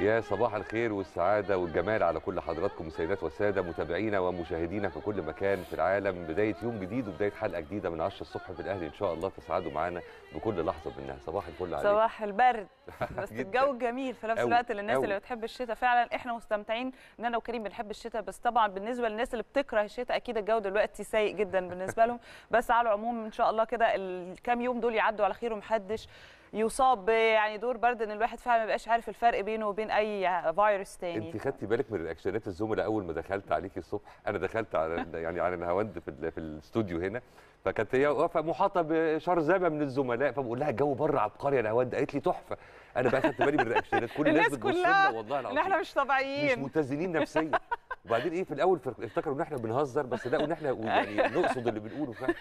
يا صباح الخير والسعادة والجمال على كل حضراتكم السيدات والسادة متابعينا ومشاهدينا في كل مكان في العالم بداية يوم جديد وبداية حلقة جديدة من 10 الصبح في الأهلي إن شاء الله تسعدوا معانا بكل لحظة منها صباح الفل عليك صباح البرد بس جداً. الجو جميل في نفس أوي، الوقت للناس أوي. اللي بتحب الشتاء فعلا احنا مستمتعين ان انا وكريم بنحب الشتاء بس طبعا بالنسبه للناس اللي بتكره الشتاء اكيد الجو دلوقتي سيء جدا بالنسبه لهم بس على العموم ان شاء الله كده الكام يوم دول يعدوا على خير ومحدش يصاب يعني دور برد ان الواحد فعلا ما بيبقاش عارف الفرق بينه وبين اي فيروس تاني انت خدتي بالك من رياكشنات الزملاء اول ما دخلت عليكي الصبح انا دخلت على يعني على الهواند في, ال- في الاستوديو هنا فكانت هي واقفه محاطه بشرذمه من الزملاء فبقول لها الجو بره عبقري يا الهواند قالت لي تحفه انا بقى خدت بالي من الرياكشنات كل الناس الناس بتبص كلها لنا والله ان العظيم احنا مش مش طبيعيين متزنين نفسيا وبعدين ايه في الاول فر- افتكروا ان احنا بنهزر بس لقوا ان احنا يعني نقصد اللي بنقوله فعلا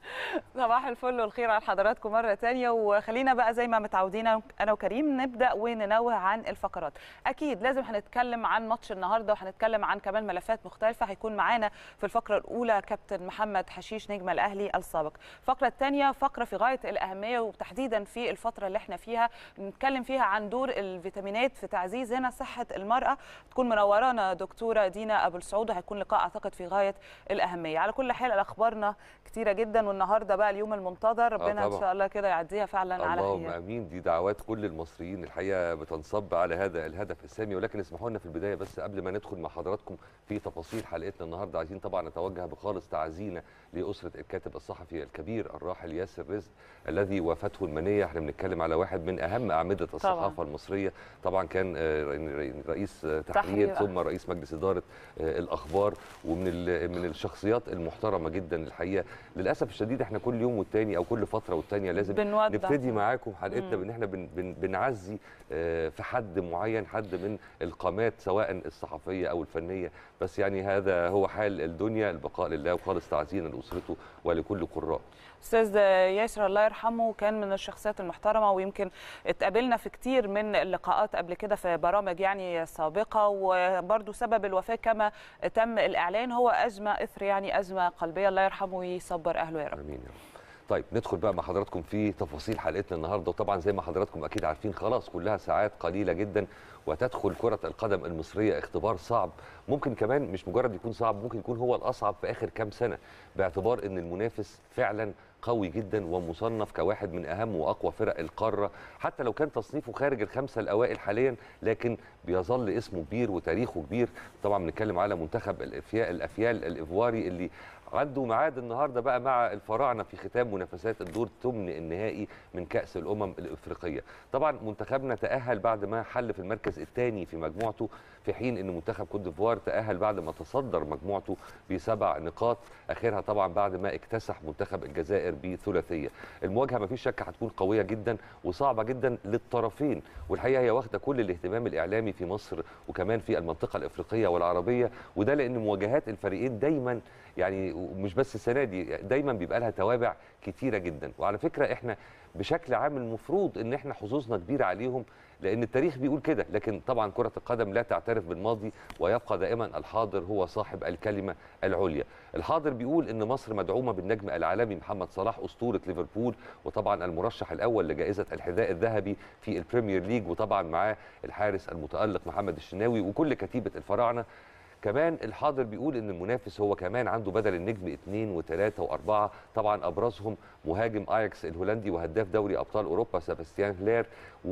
صباح الفل والخير على حضراتكم مرة تانية وخلينا بقى زي ما متعودين أنا وكريم نبدأ وننوه عن الفقرات أكيد لازم هنتكلم عن ماتش النهاردة وهنتكلم عن كمان ملفات مختلفة هيكون معانا في الفقرة الأولى كابتن محمد حشيش نجم الأهلي السابق الفقرة الثانية فقرة في غاية الأهمية وتحديدا في الفترة اللي احنا فيها نتكلم فيها عن دور الفيتامينات في تعزيز هنا صحة المرأة تكون منورانا دكتورة دينا أبو السعود وهيكون لقاء أعتقد في غاية الأهمية على كل حال أخبارنا كتيرة جدا والنهارده بقى اليوم المنتظر ربنا ان طبعاً. شاء الله كده يعديها فعلا على اللهم خير امين دي دعوات كل المصريين الحقيقه بتنصب على هذا الهدف السامي ولكن اسمحوا لنا في البدايه بس قبل ما ندخل مع حضراتكم في تفاصيل حلقتنا النهارده عايزين طبعا نتوجه بخالص تعزينا لاسره الكاتب الصحفي الكبير الراحل ياسر رزق الذي وافته المنيه احنا بنتكلم على واحد من اهم اعمده الصحافه المصريه طبعا كان آه، رئيس آه، تحرير تحرير. ثم رئيس مجلس اداره آه، الاخبار ومن ال- من الشخصيات المحترمه جدا الحقيقه للاسف الشديد احنا كل يوم والتاني او كل فتره والتانيه لازم بنودع. نبتدي معاكم حلقتنا مم. بان احنا بن بن بنعزي آه، في حد معين حد من القامات سواء الصحفيه او الفنيه بس يعني هذا هو حال الدنيا البقاء لله وخالص تعزينا لاسرته ولكل قراء استاذ ياسر الله يرحمه كان من الشخصيات المحترمه ويمكن اتقابلنا في كتير من اللقاءات قبل كده في برامج يعني سابقه وبرده سبب الوفاه كما تم الاعلان هو ازمه اثر يعني ازمه قلبيه الله يرحمه ويصبر اهله يا رب امين يا رب طيب ندخل بقى مع حضراتكم في تفاصيل حلقتنا النهارده وطبعا زي ما حضراتكم اكيد عارفين خلاص كلها ساعات قليله جدا وتدخل كره القدم المصريه اختبار صعب ممكن كمان مش مجرد يكون صعب ممكن يكون هو الاصعب في اخر كام سنه باعتبار ان المنافس فعلا قوي جدا ومصنف كواحد من اهم واقوى فرق القاره حتى لو كان تصنيفه خارج الخمسه الاوائل حاليا لكن بيظل اسمه كبير وتاريخه كبير طبعا بنتكلم على منتخب الافيال الافيال الايفواري اللي عنده ميعاد النهارده بقى مع الفراعنه في ختام منافسات الدور الثمن النهائي من كاس الامم الافريقيه طبعا منتخبنا تاهل بعد ما حل في المركز الثاني في مجموعته في حين ان منتخب كوت ديفوار تاهل بعد ما تصدر مجموعته بسبع نقاط اخرها طبعا بعد ما اكتسح منتخب الجزائر بثلاثيه المواجهه ما فيش شك هتكون قويه جدا وصعبه جدا للطرفين والحقيقه هي واخده كل الاهتمام الاعلامي في مصر وكمان في المنطقه الافريقيه والعربيه وده لان مواجهات الفريقين دايما يعني ومش بس السنه دي دايما بيبقى لها توابع كتيره جدا وعلى فكره احنا بشكل عام المفروض ان احنا حظوظنا كبيره عليهم لان التاريخ بيقول كده لكن طبعا كره القدم لا تعترف بالماضي ويبقى دائما الحاضر هو صاحب الكلمه العليا الحاضر بيقول ان مصر مدعومه بالنجم العالمي محمد صلاح اسطوره ليفربول وطبعا المرشح الاول لجائزه الحذاء الذهبي في البريمير ليج وطبعا معاه الحارس المتالق محمد الشناوي وكل كتيبه الفراعنه كمان الحاضر بيقول ان المنافس هو كمان عنده بدل النجم اثنين وثلاثه واربعه طبعا ابرزهم مهاجم اياكس الهولندي وهداف دوري ابطال اوروبا سيباستيان هلير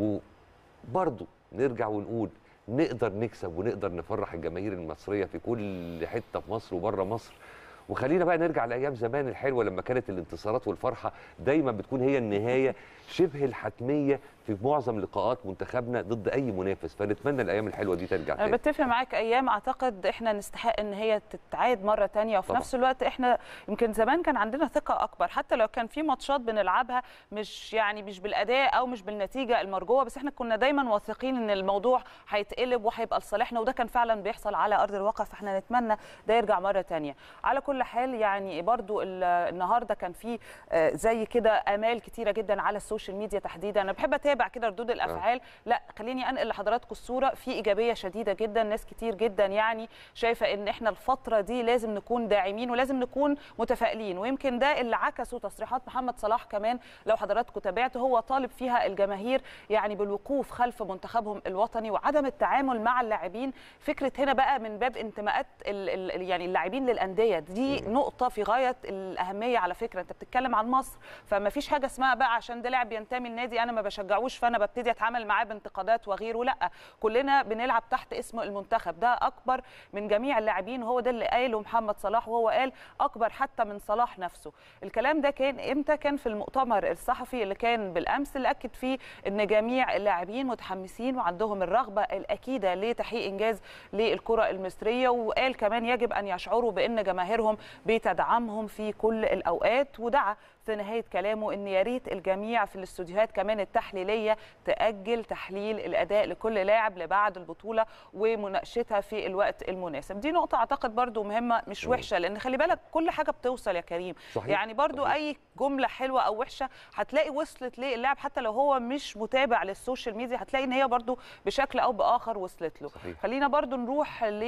وبرضه نرجع ونقول نقدر نكسب ونقدر نفرح الجماهير المصريه في كل حته في مصر وبره مصر وخلينا بقى نرجع لايام زمان الحلوه لما كانت الانتصارات والفرحه دايما بتكون هي النهايه شبه الحتميه في معظم لقاءات منتخبنا ضد اي منافس فنتمنى الايام الحلوه دي ترجع انا تاني بتفق معاك ايام اعتقد احنا نستحق ان هي تتعاد مره تانية وفي طبعاً. نفس الوقت احنا يمكن زمان كان عندنا ثقه اكبر حتى لو كان في ماتشات بنلعبها مش يعني مش بالاداء او مش بالنتيجه المرجوه بس احنا كنا دايما واثقين ان الموضوع هيتقلب وهيبقى لصالحنا وده كان فعلا بيحصل على ارض الواقع فاحنا نتمنى ده يرجع مره تانية على كل كل حال يعني برضو ال- النهارده كان في آه، زي كده امال كتيره جدا على السوشيال ميديا تحديدا انا بحب اتابع كده ردود الافعال لا خليني انقل لحضراتكم الصوره في ايجابيه شديده جدا ناس كتير جدا يعني شايفه ان احنا الفتره دي لازم نكون داعمين ولازم نكون متفائلين ويمكن ده اللي عكسه تصريحات محمد صلاح كمان لو حضراتكم تابعتوا هو طالب فيها الجماهير يعني بالوقوف خلف منتخبهم الوطني وعدم التعامل مع اللاعبين فكره هنا بقى من باب انتماءات ال ال يعني اللاعبين للانديه دي نقطه في غايه الاهميه على فكره انت بتتكلم عن مصر فما فيش حاجه اسمها بقى عشان ده لاعب ينتمي لنادي انا ما بشجعوش فانا ببتدي اتعامل معاه بانتقادات وغيره لا كلنا بنلعب تحت اسم المنتخب ده اكبر من جميع اللاعبين وهو ده اللي قاله محمد صلاح وهو قال اكبر حتى من صلاح نفسه الكلام ده كان امتى كان في المؤتمر الصحفي اللي كان بالامس اللي اكد فيه ان جميع اللاعبين متحمسين وعندهم الرغبه الاكيده لتحقيق انجاز للكره المصريه وقال كمان يجب ان يشعروا بان جماهيرهم بتدعمهم في كل الاوقات ودعا في نهايه كلامه ان يا ريت الجميع في الاستوديوهات كمان التحليليه تاجل تحليل الاداء لكل لاعب لبعد البطوله ومناقشتها في الوقت المناسب دي نقطه اعتقد برضو مهمه مش وحشه لان خلي بالك كل حاجه بتوصل يا كريم صحيح. يعني برضو صحيح. اي جمله حلوه او وحشه هتلاقي وصلت للاعب حتى لو هو مش متابع للسوشيال ميديا هتلاقي ان هي برضو بشكل او باخر وصلت له صحيح. خلينا برضو نروح ل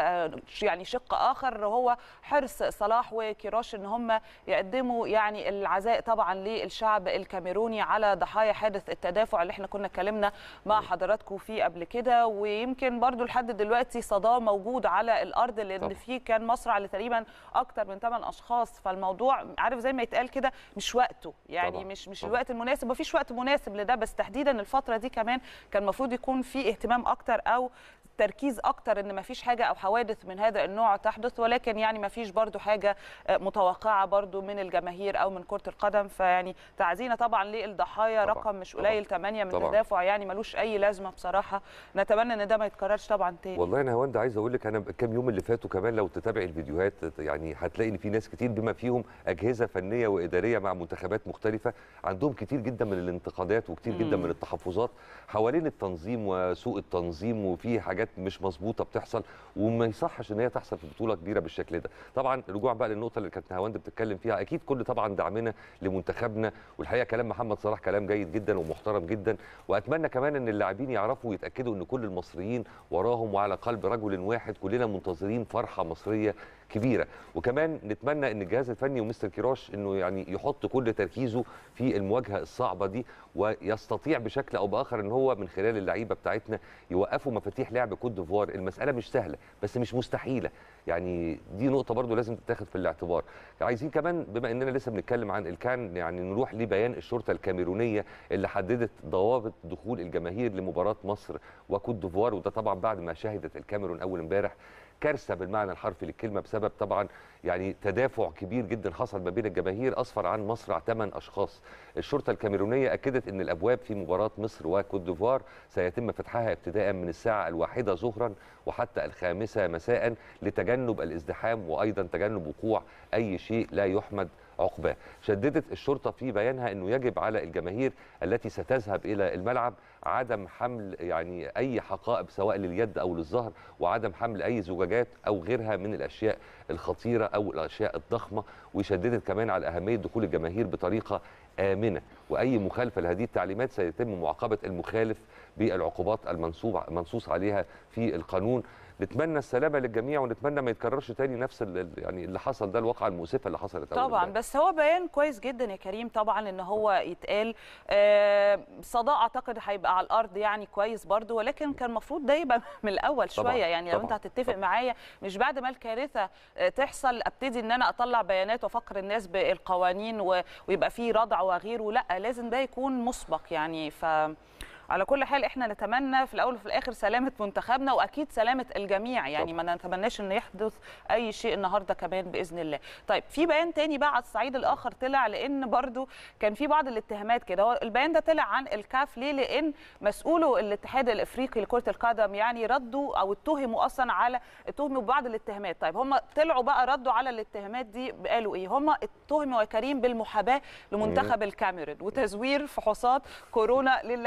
يعني شق اخر هو حرص صلاح وكيروش ان هم يقدموا يعني العزاء طبعا للشعب الكاميروني على ضحايا حادث التدافع اللي احنا كنا اتكلمنا مع حضراتكم فيه قبل كده ويمكن برضو لحد دلوقتي صداه موجود على الارض لان طبعا. فيه كان مصرع لتقريبا اكتر من 8 اشخاص فالموضوع عارف زي ما يتقال كده مش وقته يعني طبعا. مش مش طبعا. الوقت المناسب مفيش وقت مناسب لده بس تحديدا الفتره دي كمان كان المفروض يكون في اهتمام اكتر او تركيز اكتر ان مفيش حاجه او حوادث من هذا النوع تحدث ولكن يعني مفيش برضو حاجه آه، متوقعه برضو من الجماهير او من كره القدم فيعني تعزينا طبعا للضحايا طبعا. رقم مش طبعا. قليل 8 من طبعا. تدافع يعني ملوش اي لازمه بصراحه نتمنى ان ده ما يتكررش طبعا تاني والله انا هوند عايز اقول لك انا الكام يوم اللي فاتوا كمان لو تتابع الفيديوهات يعني هتلاقي ان في ناس كتير بما فيهم اجهزه فنيه واداريه مع منتخبات مختلفه عندهم كتير جدا من الانتقادات وكتير جدا مم. من التحفظات حوالين التنظيم وسوء التنظيم وفي حاجات مش مظبوطه بتحصل وما يصحش ان هي تحصل في بطوله كبيره بالشكل ده طبعا رجوع بقى للنقطه اللي كانت هوند بتتكلم فيها اكيد كل طبعا دعمنا لمنتخبنا والحقيقه كلام محمد صلاح كلام جيد جدا ومحترم جدا واتمنى كمان ان اللاعبين يعرفوا ويتاكدوا ان كل المصريين وراهم وعلى قلب رجل واحد كلنا منتظرين فرحه مصريه كبيره وكمان نتمنى ان الجهاز الفني ومستر كيروش انه يعني يحط كل تركيزه في المواجهه الصعبه دي ويستطيع بشكل او باخر ان هو من خلال اللعيبه بتاعتنا يوقفوا مفاتيح لعب كوت ديفوار المساله مش سهله بس مش مستحيله يعني دي نقطه برضو لازم تتاخد في الاعتبار عايزين كمان بما اننا لسه بنتكلم عن الكان يعني نروح لبيان الشرطه الكاميرونيه اللي حددت ضوابط دخول الجماهير لمباراه مصر وكوت ديفوار وده طبعا بعد ما شهدت الكاميرون اول امبارح كارثه بالمعنى الحرفي للكلمه بسبب طبعا يعني تدافع كبير جدا حصل ما بين الجماهير اسفر عن مصرع ثمان اشخاص الشرطه الكاميرونيه اكدت ان الابواب في مباراه مصر وكوت ديفوار سيتم فتحها ابتداء من الساعه الواحده ظهرا وحتى الخامسه مساء لتجنب الازدحام وايضا تجنب وقوع اي شيء لا يحمد عقباه شددت الشرطه في بيانها انه يجب على الجماهير التي ستذهب الى الملعب عدم حمل يعني اي حقائب سواء لليد او للظهر وعدم حمل اي زجاجات او غيرها من الاشياء الخطيره او الاشياء الضخمه وشددت كمان على اهميه دخول الجماهير بطريقه امنه واي مخالفه لهذه التعليمات سيتم معاقبه المخالف بالعقوبات المنصوب منصوص عليها في القانون نتمنى السلامه للجميع ونتمنى ما يتكررش تاني نفس ال- يعني اللي حصل ده الواقعه المؤسفه اللي حصلت أول طبعا امبارح. بس هو بيان كويس جدا يا كريم طبعا ان هو يتقال آه، صداء اعتقد هيبقى على الارض يعني كويس برضو ولكن كان المفروض ده يبقى من الاول طبعاً، شويه يعني لو طبعاً، انت هتتفق طبعاً. معايا مش بعد ما الكارثه آه، تحصل ابتدي ان انا اطلع بيانات وافكر الناس بالقوانين و- ويبقى في ردع وغيره لا لازم ده يكون مسبق يعني ف على كل حال احنا نتمنى في الاول وفي الاخر سلامه منتخبنا واكيد سلامه الجميع يعني طبعاً. ما نتمناش ان يحدث اي شيء النهارده كمان باذن الله طيب في بيان تاني بقى على الصعيد الاخر طلع لان برضو كان في بعض الاتهامات كده هو البيان ده طلع عن الكاف ليه لان مسؤولو الاتحاد الافريقي لكره القدم يعني ردوا او اتهموا اصلا على اتهموا ببعض الاتهامات طيب هم طلعوا بقى ردوا على الاتهامات دي قالوا ايه هم اتهموا يا كريم بالمحاباه لمنتخب الكاميرون وتزوير فحوصات كورونا للاعبين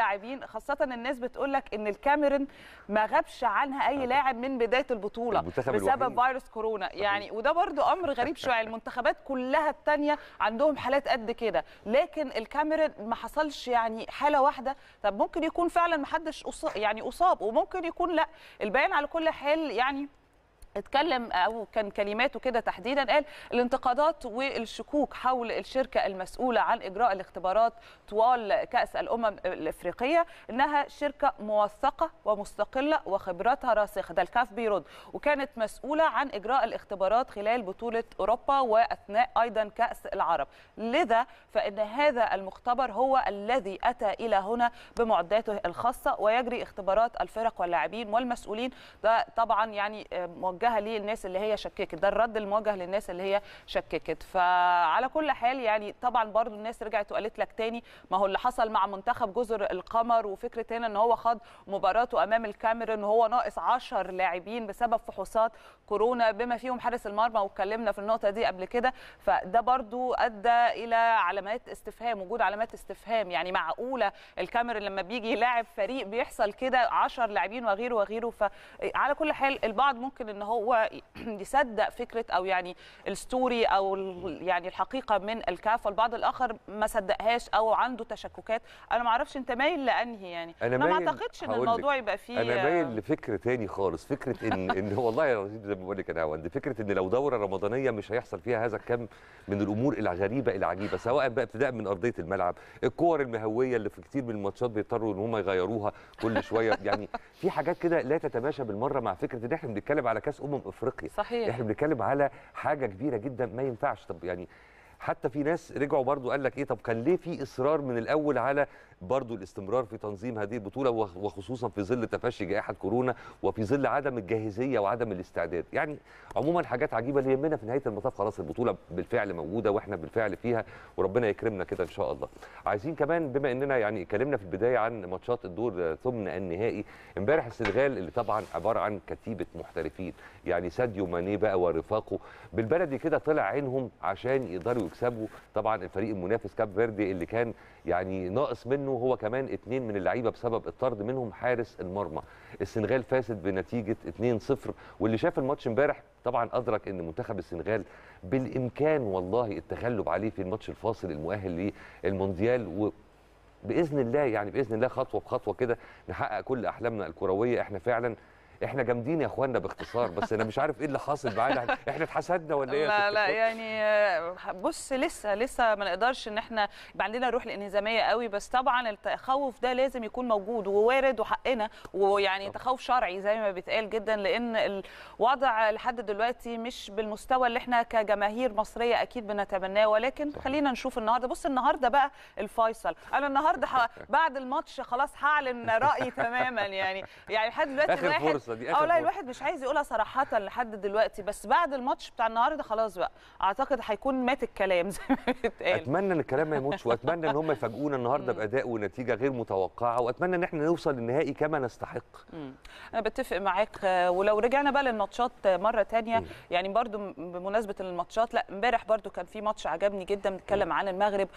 خاصه الناس بتقول لك ان الكاميرون ما غابش عنها اي لاعب من بدايه البطوله المنتخب بسبب الوحيد. فيروس كورونا يعني وده برضو امر غريب شويه المنتخبات كلها التانية عندهم حالات قد كده لكن الكاميرون ما حصلش يعني حاله واحده طب ممكن يكون فعلا ما حدش أص- يعني اصاب وممكن يكون لا البيان على كل حال يعني اتكلم او كان كلماته كده تحديدا قال الانتقادات والشكوك حول الشركه المسؤوله عن اجراء الاختبارات طوال كاس الامم الافريقيه انها شركه موثقه ومستقله وخبرتها راسخه ده الكاف بيرد وكانت مسؤوله عن اجراء الاختبارات خلال بطوله اوروبا واثناء ايضا كاس العرب لذا فان هذا المختبر هو الذي اتى الى هنا بمعداته الخاصه ويجري اختبارات الفرق واللاعبين والمسؤولين ده طبعا يعني آه، موجهه للناس اللي هي شككت ده الرد الموجه للناس اللي هي شككت فعلى كل حال يعني طبعا برضو الناس رجعت وقالت لك تاني ما هو اللي حصل مع منتخب جزر القمر وفكره هنا ان هو خاض مباراته امام الكاميرون وهو ناقص 10 لاعبين بسبب فحوصات كورونا بما فيهم حارس المرمى واتكلمنا في النقطه دي قبل كده فده برضو ادى الى علامات استفهام وجود علامات استفهام يعني معقوله الكاميرون لما بيجي يلاعب فريق بيحصل كده 10 لاعبين وغيره وغيره فعلى كل حال البعض ممكن ان هو يصدق فكره او يعني الستوري او ال- يعني الحقيقه من الكاف والبعض الاخر ما صدقهاش او عنده تشككات انا ما اعرفش انت مايل لانهي يعني أنا ما مايل- اعتقدش ان هقول لك. الموضوع يبقى فيه انا مايل لفكره تاني خالص فكره ان ان والله يا رشيد زي ما بقول لك انا عندي فكره ان لو دوره رمضانيه مش هيحصل فيها هذا الكم من الامور الغريبه العجيبه سواء بقى ابتداء من ارضيه الملعب الكور المهويه اللي في كتير من الماتشات بيضطروا ان هم يغيروها كل شويه يعني في حاجات كده لا تتماشى بالمره مع فكره ان احنا بنتكلم على كاس امم افريقيا صحيح احنا بنتكلم على حاجه كبيره جدا ما ينفعش طب يعني حتى في ناس رجعوا برضو قال لك ايه طب كان ليه في اصرار من الاول على برضو الاستمرار في تنظيم هذه البطوله وخ- وخصوصا في ظل تفشي جائحه كورونا وفي ظل عدم الجاهزيه وعدم الاستعداد يعني عموما حاجات عجيبه اللي يهمنا في نهايه المطاف خلاص البطوله بالفعل موجوده واحنا بالفعل فيها وربنا يكرمنا كده ان شاء الله عايزين كمان بما اننا يعني اتكلمنا في البدايه عن ماتشات الدور ثمن النهائي امبارح السنغال اللي طبعا عباره عن كتيبه محترفين يعني ساديو ماني بقى ورفاقه بالبلدي كده طلع عينهم عشان يقدروا يكسبوا طبعا الفريق المنافس كاب فيردي اللي كان يعني ناقص منه هو كمان اتنين من اللعيبه بسبب الطرد منهم حارس المرمى السنغال فازت بنتيجه 2-0 واللي شاف الماتش امبارح طبعا ادرك ان منتخب السنغال بالامكان والله التغلب عليه في الماتش الفاصل المؤهل للمونديال و باذن الله يعني باذن الله خطوه بخطوه كده نحقق كل احلامنا الكرويه احنا فعلا احنا جامدين يا اخوانا باختصار بس انا مش عارف ايه اللي حاصل معانا احنا اتحسدنا ولا ايه يا لا ست لا الكل؟ يعني آه، بص لسه لسه ما نقدرش ان احنا يبقى عندنا روح الانهزاميه قوي بس طبعا التخوف ده لازم يكون موجود ووارد وحقنا ويعني تخوف شرعي زي ما بيتقال جدا لان الوضع لحد دلوقتي مش بالمستوى اللي احنا كجماهير مصريه اكيد بنتمناه ولكن صحيح. خلينا نشوف النهارده بص النهارده بقى الفيصل انا النهارده ح- بعد الماتش خلاص هعلن رايي تماما يعني يعني لحد دلوقتي اخر الواحد فرصه دي اه اخر لا فرصه الواحد مش عايز يقولها صراحة لحد دلوقتي بس بعد الماتش بتاع النهارده خلاص بقى اعتقد هيكون مات الكلام زي ما بيتقال اتمنى ان الكلام ما يموتش واتمنى ان هم يفاجئونا النهارده مم. باداء ونتيجه غير متوقعه واتمنى ان احنا نوصل للنهائي كما نستحق مم. انا بتفق معاك آه، ولو رجعنا بقى للماتشات آه، مره تانية مم. يعني برضو م- بمناسبه الماتشات لا امبارح برضو كان في ماتش عجبني جدا بنتكلم عن المغرب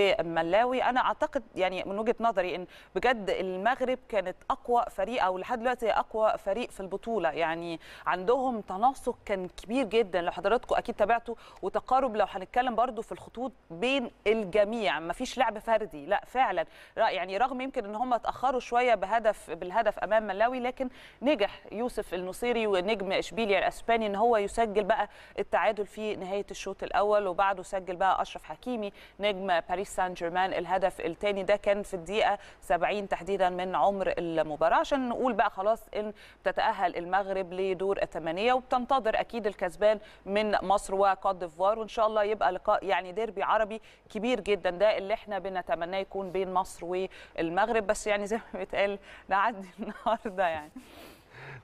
وملاوي انا اعتقد يعني من وجهه نظري ان بجد المغرب كانت اقوى فريق او لحد دلوقتي هي اقوى فريق في البطوله يعني عندهم تناسق كان كبير جدا لو حضراتكم اكيد تابعتوا وتقارب لو هنتكلم برضو في الخطوط بين الجميع ما فيش لعب فردي لا فعلا لا يعني رغم يمكن ان هم اتاخروا شويه بهدف بالهدف امام ملاوي لكن نجح يوسف النصيري ونجم اشبيليا الاسباني ان هو يسجل بقى التعادل في نهايه الشوط الاول وبعده سجل بقى اشرف حكيمي نجم باريس سان جيرمان الهدف الثاني ده كان في الدقيقه 70 تحديدا من عمر المباراه عشان نقول بقى خلاص ان تتاهل المغرب لدور الثمانيه وبتنتظر اكيد الكسبان من مصر وكوت ديفوار وان شاء الله يبقى لقاء يعني ديربي عربي كبير جدا ده اللي احنا بنتمناه يكون بين مصر والمغرب بس يعني زي ما بيتقال نعدي النهارده يعني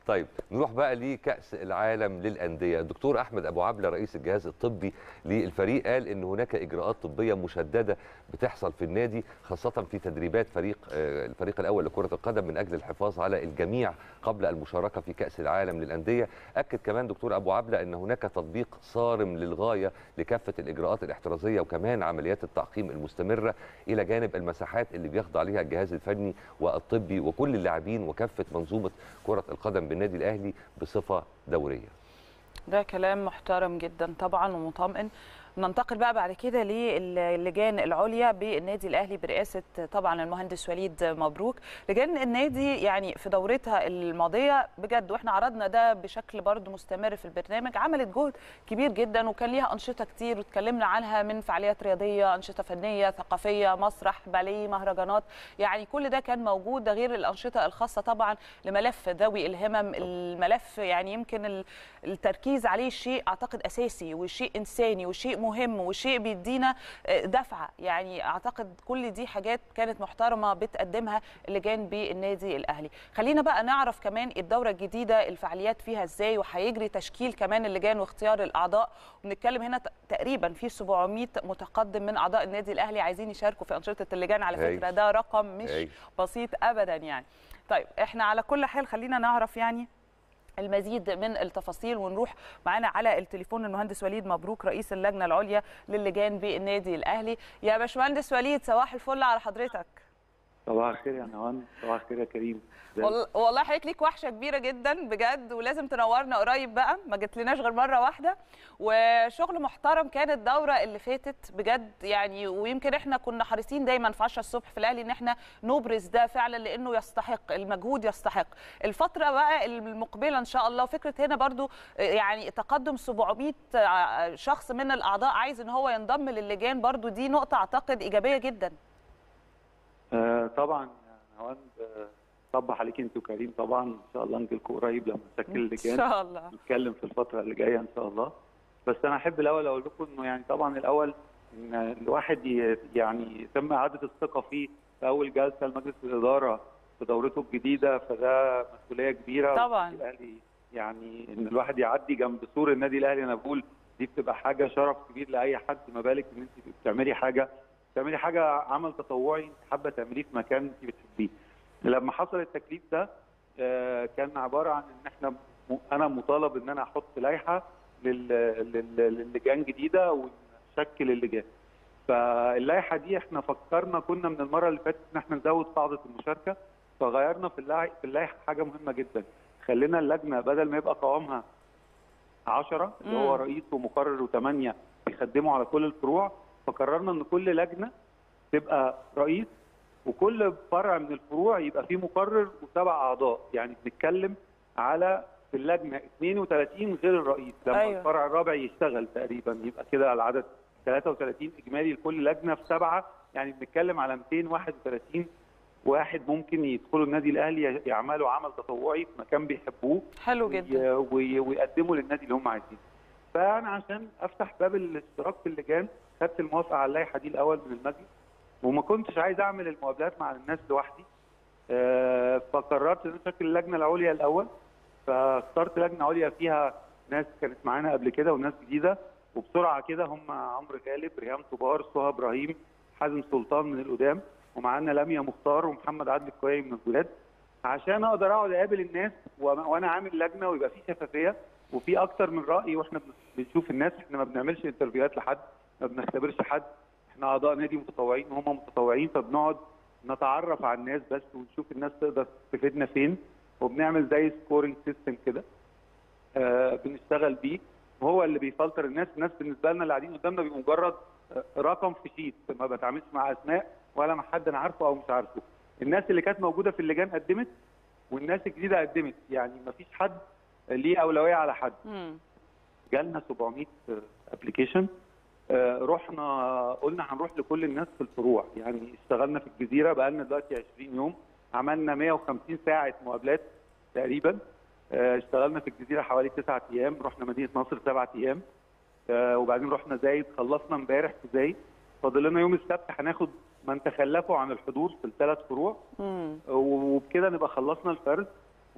طيب نروح بقى لكأس العالم للأندية الدكتور أحمد أبو عبلة رئيس الجهاز الطبي للفريق قال إن هناك إجراءات طبية مشددة بتحصل في النادي خاصة في تدريبات فريق آه، الفريق الأول لكرة القدم من أجل الحفاظ على الجميع قبل المشاركة في كأس العالم للأندية أكد كمان دكتور أبو عبلة أن هناك تطبيق صارم للغاية لكافة الإجراءات الاحترازية وكمان عمليات التعقيم المستمرة إلى جانب المساحات اللي بيخضع ليها الجهاز الفني والطبي وكل اللاعبين وكافة منظومة كرة القدم بالنادي الأهلي بصفة دورية ده كلام محترم جدا طبعا ومطمئن ننتقل بقى بعد كده للجان العليا بالنادي الاهلي برئاسه طبعا المهندس وليد مبروك لجان النادي يعني في دورتها الماضيه بجد واحنا عرضنا ده بشكل برضو مستمر في البرنامج عملت جهد كبير جدا وكان ليها انشطه كتير واتكلمنا عنها من فعاليات رياضيه انشطه فنيه ثقافيه مسرح باليه مهرجانات يعني كل ده كان موجود ده غير الانشطه الخاصه طبعا لملف ذوي الهمم الملف يعني يمكن ال- التركيز عليه شيء اعتقد اساسي وشيء انساني وشيء مهم وشيء بيدينا آه، دفعه يعني اعتقد كل دي حاجات كانت محترمه بتقدمها اللجان بالنادي الاهلي خلينا بقى نعرف كمان الدوره الجديده الفعاليات فيها ازاي وهيجري تشكيل كمان اللجان واختيار الاعضاء وبنتكلم هنا ت- تقريبا في 700 متقدم من اعضاء النادي الاهلي عايزين يشاركوا في انشطه اللجان على هايل. فكره ده رقم مش هايل. بسيط ابدا يعني طيب احنا على كل حال خلينا نعرف يعني المزيد من التفاصيل ونروح معانا على التليفون المهندس وليد مبروك رئيس اللجنه العليا للجان بالنادي الاهلي يا باشمهندس وليد صباح الفل على حضرتك صباح الخير يا نهان صباح الخير يا كريم ازيك؟ وال- والله حضرتك ليك وحشه كبيره جدا بجد ولازم تنورنا قريب بقى ما جتلناش غير مره واحده وشغل محترم كانت الدوره اللي فاتت بجد يعني ويمكن احنا كنا حريصين دايما في 10 الصبح في الاهلي ان احنا نبرز ده فعلا لانه يستحق المجهود يستحق الفتره بقى المقبله ان شاء الله وفكره هنا برضو يعني تقدم 700 شخص من الاعضاء عايز ان هو ينضم للجان برضو دي نقطه اعتقد ايجابيه جدا آه طبعا يا نهان آه، صبح عليك انت وكريم طبعا ان شاء الله نجي لكم قريب لما نسجل ان اللجان شاء الله نتكلم في الفتره اللي جايه ان شاء الله بس انا احب الاول اقول لكم انه يعني طبعا الاول ان الواحد ي- يعني يتم اعاده الثقه فيه في اول جلسه لمجلس الاداره في دورته الجديده فده مسؤوليه كبيره طبعاً. والنادي الاهلي يعني ان الواحد يعدي جنب سور النادي الاهلي انا بقول دي بتبقى حاجه شرف كبير لاي حد ما بالك ان انت بتعملي حاجه بتعملي حاجه عمل تطوعي انت حابه تعمليه في مكان انت بتحبيه لما حصل التكليف ده آه، كان عباره عن ان احنا م- انا مطالب ان انا احط لائحه لل- لل- للجان جديده ونشكل اللجان فاللائحه دي احنا فكرنا كنا من المره اللي فاتت ان احنا نزود قاعده المشاركه فغيرنا في اللائحه في اللائحه حاجه مهمه جدا خلينا اللجنه بدل ما يبقى قوامها 10 اللي هو مم. رئيس ومقرر وثمانيه بيخدموا على كل الفروع فقررنا ان كل لجنه تبقى رئيس وكل فرع من الفروع يبقى فيه مقرر وسبع اعضاء يعني بنتكلم على في اللجنه 32 غير الرئيس لما أيوة. أيوة. الفرع الرابع يشتغل تقريبا يبقى كده العدد 33 اجمالي لكل لجنه في سبعه يعني بنتكلم على 231 واحد ممكن يدخلوا النادي الاهلي يعملوا عمل تطوعي في مكان بيحبوه حلو جدا وي- وي- ويقدموا للنادي اللي هم عايزينه. فانا عشان افتح باب الاشتراك في اللجان خدت الموافقه على اللائحه دي الاول من المجلس وما كنتش عايز اعمل المقابلات مع الناس لوحدي آه، فقررت ان أنا اشكل اللجنه العليا الاول فاخترت لجنه عليا فيها ناس كانت معانا قبل كده وناس جديده وبسرعه كده هم عمرو غالب ريهام طبار سهى ابراهيم حازم سلطان من القدام ومعانا لميا مختار ومحمد عادل الكويي من الجداد عشان اقدر اقعد اقابل الناس وأنا- وانا عامل لجنه ويبقى في شفافيه وفي اكتر من راي واحنا بن- بنشوف الناس احنا ما بنعملش انترفيوهات لحد ما بنختبرش حد احنا اعضاء نادي متطوعين وهم متطوعين فبنقعد نتعرف على الناس بس ونشوف الناس تقدر تفيدنا فين وبنعمل زي سكورنج سيستم كده آه بنشتغل بيه وهو اللي بيفلتر الناس الناس بالنسبه لنا اللي قاعدين قدامنا بيبقوا مجرد آه، رقم في شيت ما بتعاملش مع اسماء ولا مع حد انا عارفه او مش عارفه الناس اللي كانت موجوده في اللجان قدمت والناس الجديده قدمت يعني ما فيش حد ليه اولويه على حد مم. جالنا 700 ابلكيشن رحنا قلنا هنروح لكل الناس في الفروع يعني اشتغلنا في الجزيره بقى لنا دلوقتي 20 يوم عملنا 150 ساعه مقابلات تقريبا آه، اشتغلنا في الجزيره حوالي 9 ايام رحنا مدينه نصر 7 ايام آه، وبعدين رحنا زايد خلصنا امبارح في زايد فاضل لنا يوم السبت هناخد من تخلفوا عن الحضور في الثلاث فروع مم. وبكده نبقى خلصنا الفرز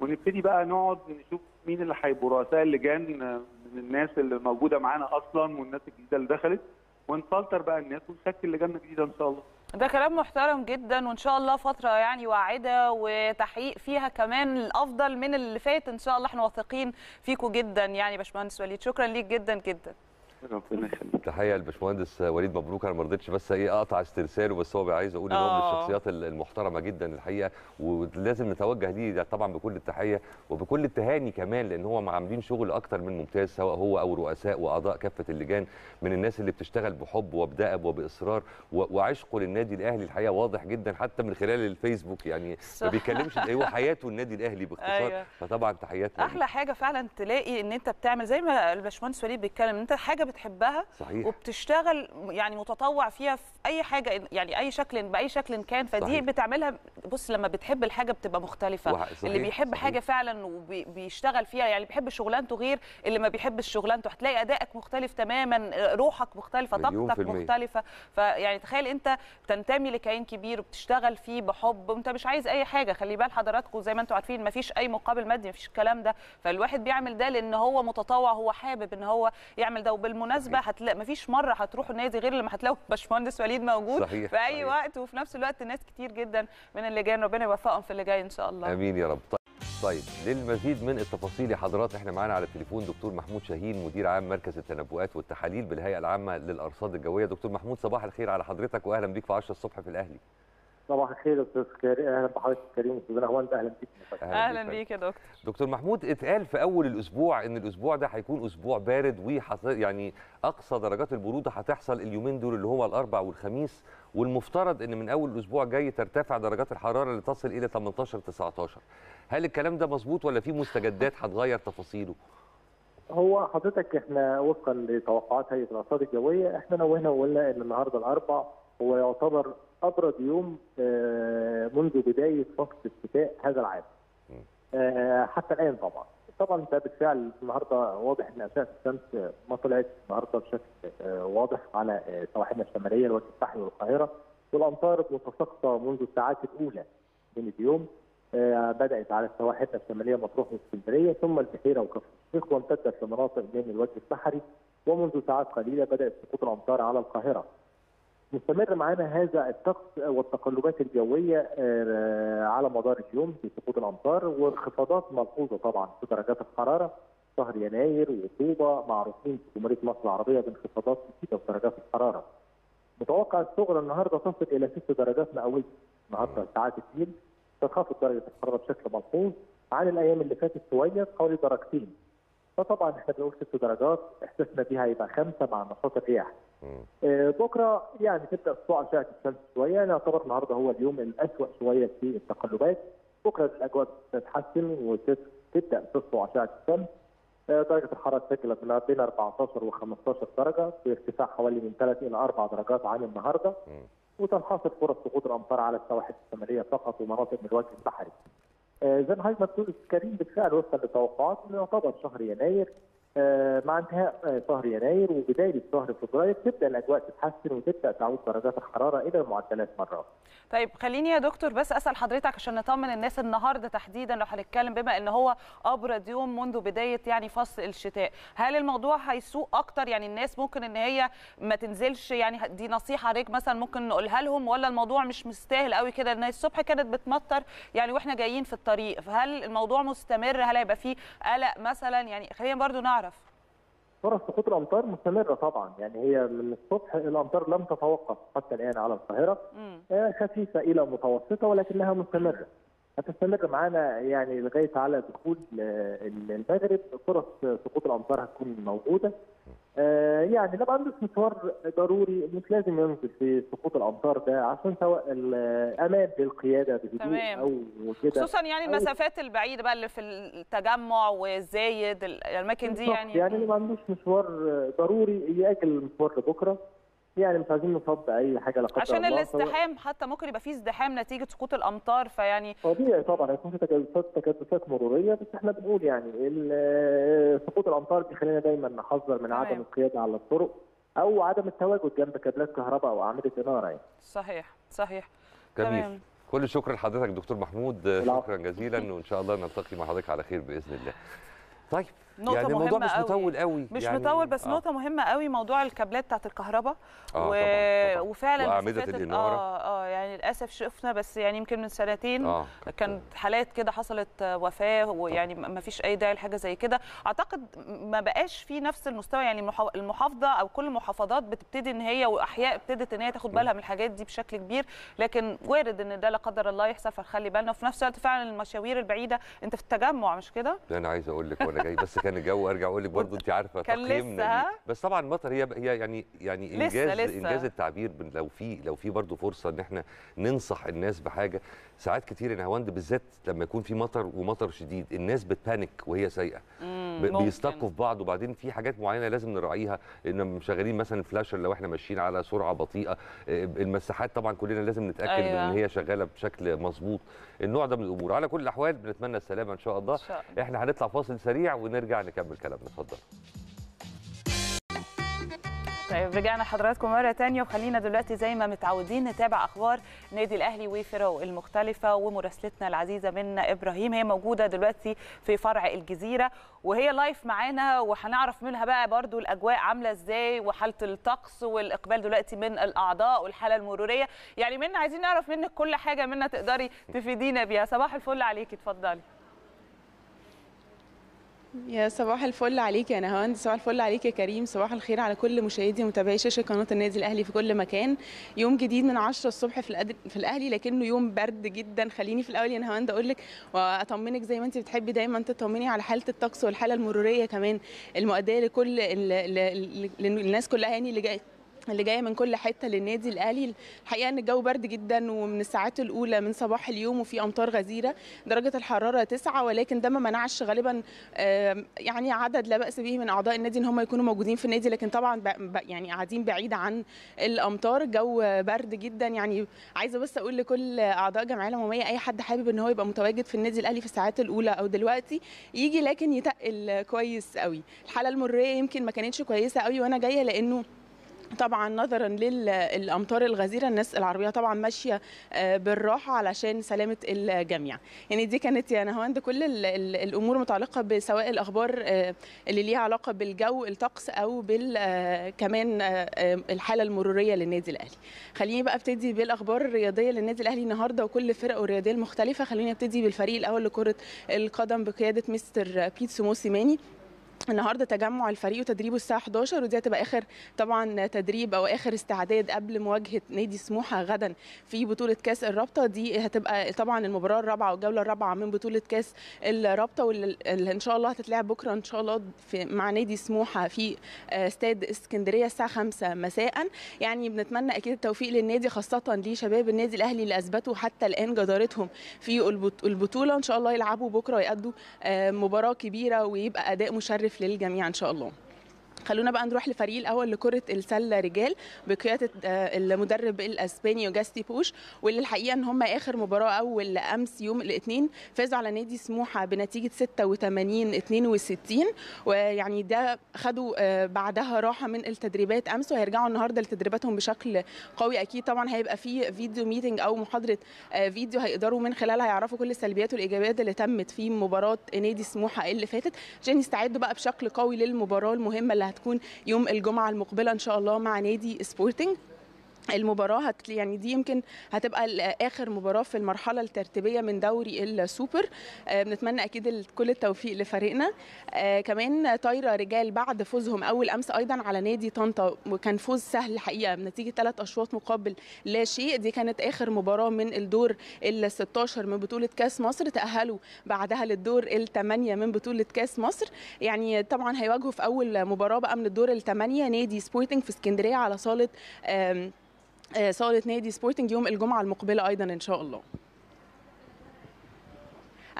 ونبتدي بقى نقعد نشوف مين اللي هيبقوا رؤساء اللجان من الناس اللي موجوده معانا اصلا والناس الجديده اللي دخلت ونفلتر بقى الناس ونشكل لجنه جديده ان شاء الله ده كلام محترم جدا وان شاء الله فتره يعني واعده وتحقيق فيها كمان الافضل من اللي فات ان شاء الله احنا واثقين فيكم جدا يعني باشمهندس وليد شكرا ليك جدا جدا ربنا يخليك تحيه للباشمهندس وليد مبروك انا ما رضيتش بس ايه اقطع استرساله بس هو عايز اقول ان هو من آه. الشخصيات المحترمه جدا الحقيقه ولازم نتوجه ليه طبعا بكل التحيه وبكل التهاني كمان لان هو عاملين شغل اكتر من ممتاز سواء هو او رؤساء واعضاء كافه اللجان من الناس اللي بتشتغل بحب وبدأب وباصرار و- وعشقه للنادي الاهلي الحقيقه واضح جدا حتى من خلال الفيسبوك يعني ما صح. بيتكلمش هو حياته النادي الاهلي باختصار أيوة. فطبعا تحياتنا ليه. احلى حاجه فعلا تلاقي ان انت بتعمل زي ما الباشمهندس وليد بيتكلم ان انت حاجه بتحبها صحيح وبتشتغل يعني متطوع فيها في اي حاجه يعني اي شكل باي شكل كان فدي صحيح. بتعملها بص لما بتحب الحاجه بتبقى مختلفه وح- صحيح، اللي بيحب صحيح. حاجه فعلا وبيشتغل فيها يعني بيحب شغلانته غير اللي ما بيحبش شغلانته هتلاقي ادائك مختلف تماما روحك مختلفه مليون طاقتك في المية. مختلفه فيعني تخيل انت بتنتمي لكيان كبير وبتشتغل فيه بحب وانت مش عايز اي حاجه خلي بال حضراتكم زي ما انتم عارفين ما فيش اي مقابل مادي ما فيش الكلام ده فالواحد بيعمل ده لان هو متطوع هو حابب ان هو يعمل ده وبالمناسبه صحيح. هتلاقي ما فيش مره هتروحوا النادي غير لما هتلاقوا باشمهندس وليد موجود صحيح، في اي صحيح. وقت وفي نفس الوقت ناس كتير جدا من اللجان ربنا يوفقهم في اللي جاي ان شاء الله امين يا رب طيب للمزيد من التفاصيل يا حضرات احنا معانا على التليفون دكتور محمود شاهين مدير عام مركز التنبؤات والتحاليل بالهيئه العامه للارصاد الجويه دكتور محمود صباح الخير على حضرتك واهلا بيك في 10 الصبح في الاهلي صباح الخير يا استاذ كريم اهلا بحضرتك كريم استاذ هوند اهلا بيك اهلا بيك يا دكتور دكتور محمود اتقال في اول الاسبوع ان الاسبوع ده هيكون اسبوع بارد وحص... يعني اقصى درجات البروده هتحصل اليومين دول اللي هو الاربع والخميس والمفترض ان من اول الاسبوع جاي ترتفع درجات الحراره لتصل الى 18 19 هل الكلام ده مظبوط ولا في مستجدات هتغير تفاصيله هو حضرتك احنا وفقا لتوقعات هيئه الارصاد الجويه احنا نوهنا وقلنا ان النهارده الاربع هو يعتبر ابرد يوم آه، منذ بدايه فصل الشتاء هذا العام. آه، حتى الان طبعا. طبعا ده بالفعل النهارده واضح ان اشعه الشمس ما طلعت النهارده بشكل آه، واضح على آه، سواحلنا الشماليه الوجه البحري والقاهره والامطار متساقطه منذ الساعات الاولى من اليوم آه، بدات على سواحلنا الشماليه مطروح واسكندريه ثم البحيره وكفر الشيخ وامتدت لمناطق من الوجه البحري ومنذ ساعات قليله بدات سقوط الامطار على القاهره. مستمر معنا هذا الطقس والتقلبات الجويه آه، على مدار اليوم في سقوط الامطار وانخفاضات ملحوظه طبعا في درجات الحراره شهر يناير وطوبه معروفين في جمهوريه مصر العربيه بانخفاضات شديده في درجات الحراره. متوقع الصغرى النهارده تصل الى 6 درجات مئويه النهارده ساعات الليل تنخفض درجه الحراره بشكل ملحوظ عن الايام اللي فاتت شويه حوالي درجتين. فطبعا احنا بنقول 6 درجات احساسنا بيها هيبقى خمسه مع نشاط الرياح. مم. آه، بكره يعني تبدا سطوع اشعه الشمس شويه يعني يعتبر النهارده هو اليوم الاسوأ شويه في التقلبات بكره الاجواء تتحسن وتبدا تسطع اشعه الشمس آه، درجه الحراره تسجل ما بين 14 و 15 درجه بارتفاع حوالي من 3 الى 4 درجات عن النهارده مم. وتنحصر فرص سقوط الامطار على السواحل الشماليه فقط ومناطق من الوجه البحري. آه، زي ما حضرتك ما بتقول كريم بالفعل وفقا للتوقعات انه يعتبر شهر يناير آه، مع انتهاء آه، شهر يناير وبدايه شهر فبراير تبدا الاجواء تتحسن وتبدا تعود درجات الحراره الى المعدلات مره طيب خليني يا دكتور بس اسال حضرتك عشان نطمن الناس النهارده تحديدا لو هنتكلم بما ان هو ابرد يوم منذ بدايه يعني فصل الشتاء هل الموضوع هيسوء اكتر يعني الناس ممكن ان هي ما تنزلش يعني دي نصيحه حضرتك مثلا ممكن نقولها لهم ولا الموضوع مش مستاهل قوي كده ان الصبح كانت بتمطر يعني واحنا جايين في الطريق فهل الموضوع مستمر هل هيبقى فيه قلق مثلا يعني خلينا برضو نعرف فرص سقوط الامطار مستمره طبعا يعني هي من الصبح الامطار لم تتوقف حتى الان على القاهره مم. آه، خفيفه الى متوسطه ولكنها مستمره هتستمر معانا يعني لغايه على دخول آه، المغرب فرص سقوط الامطار هتكون موجوده آه، يعني لو عندك مشوار ضروري مش لازم ينزل في سقوط الامطار ده عشان سواء الامان للقياده بهدوء تمام. او كده خصوصا يعني أو- المسافات البعيده بقى اللي في التجمع والزايد الاماكن دي بالظبط. يعني يعني اللي ما عندوش مشوار ضروري ياجل المشوار لبكره يعني مش عايزين نصاب باي حاجه لا قدر عشان الله سواء- الازدحام حتى ممكن يبقى فيه ازدحام نتيجه سقوط الامطار فيعني طبيعي طبعا هيكون في تكدسات تكدسات مروريه بس احنا بنقول يعني ال- سقوط الامطار بيخلينا دايما نحذر من تمام. عدم القياده على الطرق او عدم التواجد جنب كابلات كهرباء او اعمده اناره يعني. صحيح صحيح جميل تمام. كل الشكر لحضرتك دكتور محمود العفو. شكرا جزيلا وان شاء الله نلتقي مع حضرتك على خير باذن الله طيب نقطة يعني الموضوع مهمة مش قوي. مطول قوي مش يعني مطول بس آه. نقطة مهمة قوي موضوع الكابلات بتاعت الكهرباء آه، و... طبعاً، طبعاً. وفعلا وأعمدة مسافة- الإنارة. اه اه يعني للأسف شفنا بس يعني يمكن من سنتين اه كان حالات كده حصلت وفاه ويعني ما فيش اي داعي لحاجه زي كده اعتقد ما بقاش في نفس المستوى يعني المحا- المحافظه او كل المحافظات بتبتدي ان هي واحياء ابتدت ان هي تاخد بالها من الحاجات دي بشكل كبير لكن وارد ان ده لا قدر الله يحصل فنخلي بالنا وفي نفس الوقت فعلا المشاوير البعيده انت في التجمع مش كده انا عايز اقول لك وانا جاي بس كان الجو ارجع اقول لك برضه انت عارفه كان تقييمنا لسه، ليه. ها؟ بس طبعا المطر هي هي يعني يعني لسه- انجاز لسه. انجاز التعبير بن- لو في لو في برضه فرصه ان احنا ننصح الناس بحاجه ساعات كتير ان هواند بالذات لما يكون في مطر ومطر شديد الناس بتبانك وهي سايقه ب- ممكن. بيستقوا في بعض وبعدين في حاجات معينه لازم نراعيها ان مشغلين مثلا الفلاشر لو احنا ماشيين على سرعه بطيئه آه، المساحات طبعا كلنا لازم نتاكد من أيوة. ان هي شغاله بشكل مظبوط النوع ده من الامور على كل الاحوال بنتمنى السلامه ان شاء الله ان شاء الله احنا هنطلع فاصل سريع ونرجع نكمل كلامنا اتفضل طيب رجعنا لحضراتكم مرة تانية وخلينا دلوقتي زي ما متعودين نتابع أخبار النادي الأهلي وفرقه المختلفة ومراسلتنا العزيزة منا إبراهيم هي موجودة دلوقتي في فرع الجزيرة وهي لايف معانا وهنعرف منها بقى برضو الأجواء عاملة إزاي وحالة الطقس والإقبال دلوقتي من الأعضاء والحالة المرورية يعني منا عايزين نعرف منك كل حاجة منا تقدري تفيدينا بيها صباح الفل عليكي اتفضلي يا صباح الفل عليك يا نهاوند صباح الفل عليك يا كريم صباح الخير على كل مشاهدي ومتابعي شاشه قناه النادي الاهلي في كل مكان يوم جديد من 10 الصبح في الأد... في الاهلي لكنه يوم برد جدا خليني في الاول يا نهاوند اقول لك واطمنك زي ما انت بتحبي دايما تطمني على حاله الطقس والحاله المروريه كمان المؤديه لكل ال... ال... ال... الناس كلها يعني اللي جايه اللي جايه من كل حته للنادي الاهلي الحقيقه ان الجو برد جدا ومن الساعات الاولى من صباح اليوم وفي امطار غزيره درجه الحراره تسعة ولكن ده ما منعش غالبا آم، يعني عدد لا باس به من اعضاء النادي ان هم يكونوا موجودين في النادي لكن طبعا ب- ب- يعني قاعدين بعيد عن الامطار الجو برد جدا يعني عايزه بس اقول لكل اعضاء الجمعيه العموميه اي حد حابب ان هو يبقى متواجد في النادي الاهلي في الساعات الاولى او دلوقتي يجي لكن يتقل كويس قوي الحاله المروريه يمكن ما كانتش كويسه قوي وانا جايه لانه طبعا نظرا للامطار الغزيره الناس العربيه طبعا ماشيه آه، بالراحه علشان سلامه الجميع يعني دي كانت يا نهاوند كل ال- ال- الامور متعلقه بسواء الاخبار آه، اللي ليها علاقه بالجو الطقس او بال آه، كمان آه، آه، الحاله المروريه للنادي الاهلي خليني بقى ابتدي بالاخبار الرياضيه للنادي الاهلي النهارده وكل فرقه الرياضيه المختلفه خليني ابتدي بالفريق الاول لكره القدم بقياده مستر بيتسو موسيماني النهارده تجمع الفريق وتدريبه الساعه 11 ودي هتبقى اخر طبعا تدريب او اخر استعداد قبل مواجهه نادي سموحه غدا في بطوله كاس الرابطه دي هتبقى طبعا المباراه الرابعه والجوله الرابعه من بطوله كاس الرابطه واللي ان شاء الله هتتلعب بكره ان شاء الله في مع نادي سموحه في آه، استاد اسكندريه الساعه 5 مساء يعني بنتمنى اكيد التوفيق للنادي خاصه لشباب النادي الاهلي اللي اثبتوا حتى الان جدارتهم في البط- البطوله ان شاء الله يلعبوا بكره ويأدوا آه، مباراه كبيره ويبقى اداء مشرف للجميع ان شاء الله خلونا بقى نروح للفريق الاول لكره السله رجال بقياده آه، المدرب الاسباني اوجاستي بوش واللي الحقيقه ان هم اخر مباراه اول امس يوم الاثنين فازوا على نادي سموحه بنتيجه 86 62 ويعني ده خدوا آه، بعدها راحه من التدريبات امس وهيرجعوا النهارده لتدريباتهم بشكل قوي اكيد طبعا هيبقى في فيديو ميتنج او محاضره آه، فيديو هيقدروا من خلالها يعرفوا كل السلبيات والايجابيات اللي تمت في مباراه نادي سموحه اللي فاتت عشان يستعدوا بقى بشكل قوي للمباراه المهمه اللي هتكون يوم الجمعه المقبله ان شاء الله مع نادي سبورتنج المباراة هت يعني دي يمكن هتبقى ال- آخر مباراة في المرحلة الترتيبية من دوري السوبر آه، بنتمنى أكيد ال- كل التوفيق لفريقنا آه، كمان طايرة رجال بعد فوزهم أول أمس أيضا على نادي طنطا وكان فوز سهل الحقيقة بنتيجة ثلاث أشواط مقابل لا شيء دي كانت آخر مباراة من الدور ال 16 من بطولة كأس مصر تأهلوا بعدها للدور الثمانية من بطولة كأس مصر يعني طبعا هيواجهوا في أول مباراة بقى من الدور الثمانية نادي سبورتنج في اسكندرية على صالة آم، آه، صالة نادي سبورتنج يوم الجمعة المقبلة أيضا إن شاء الله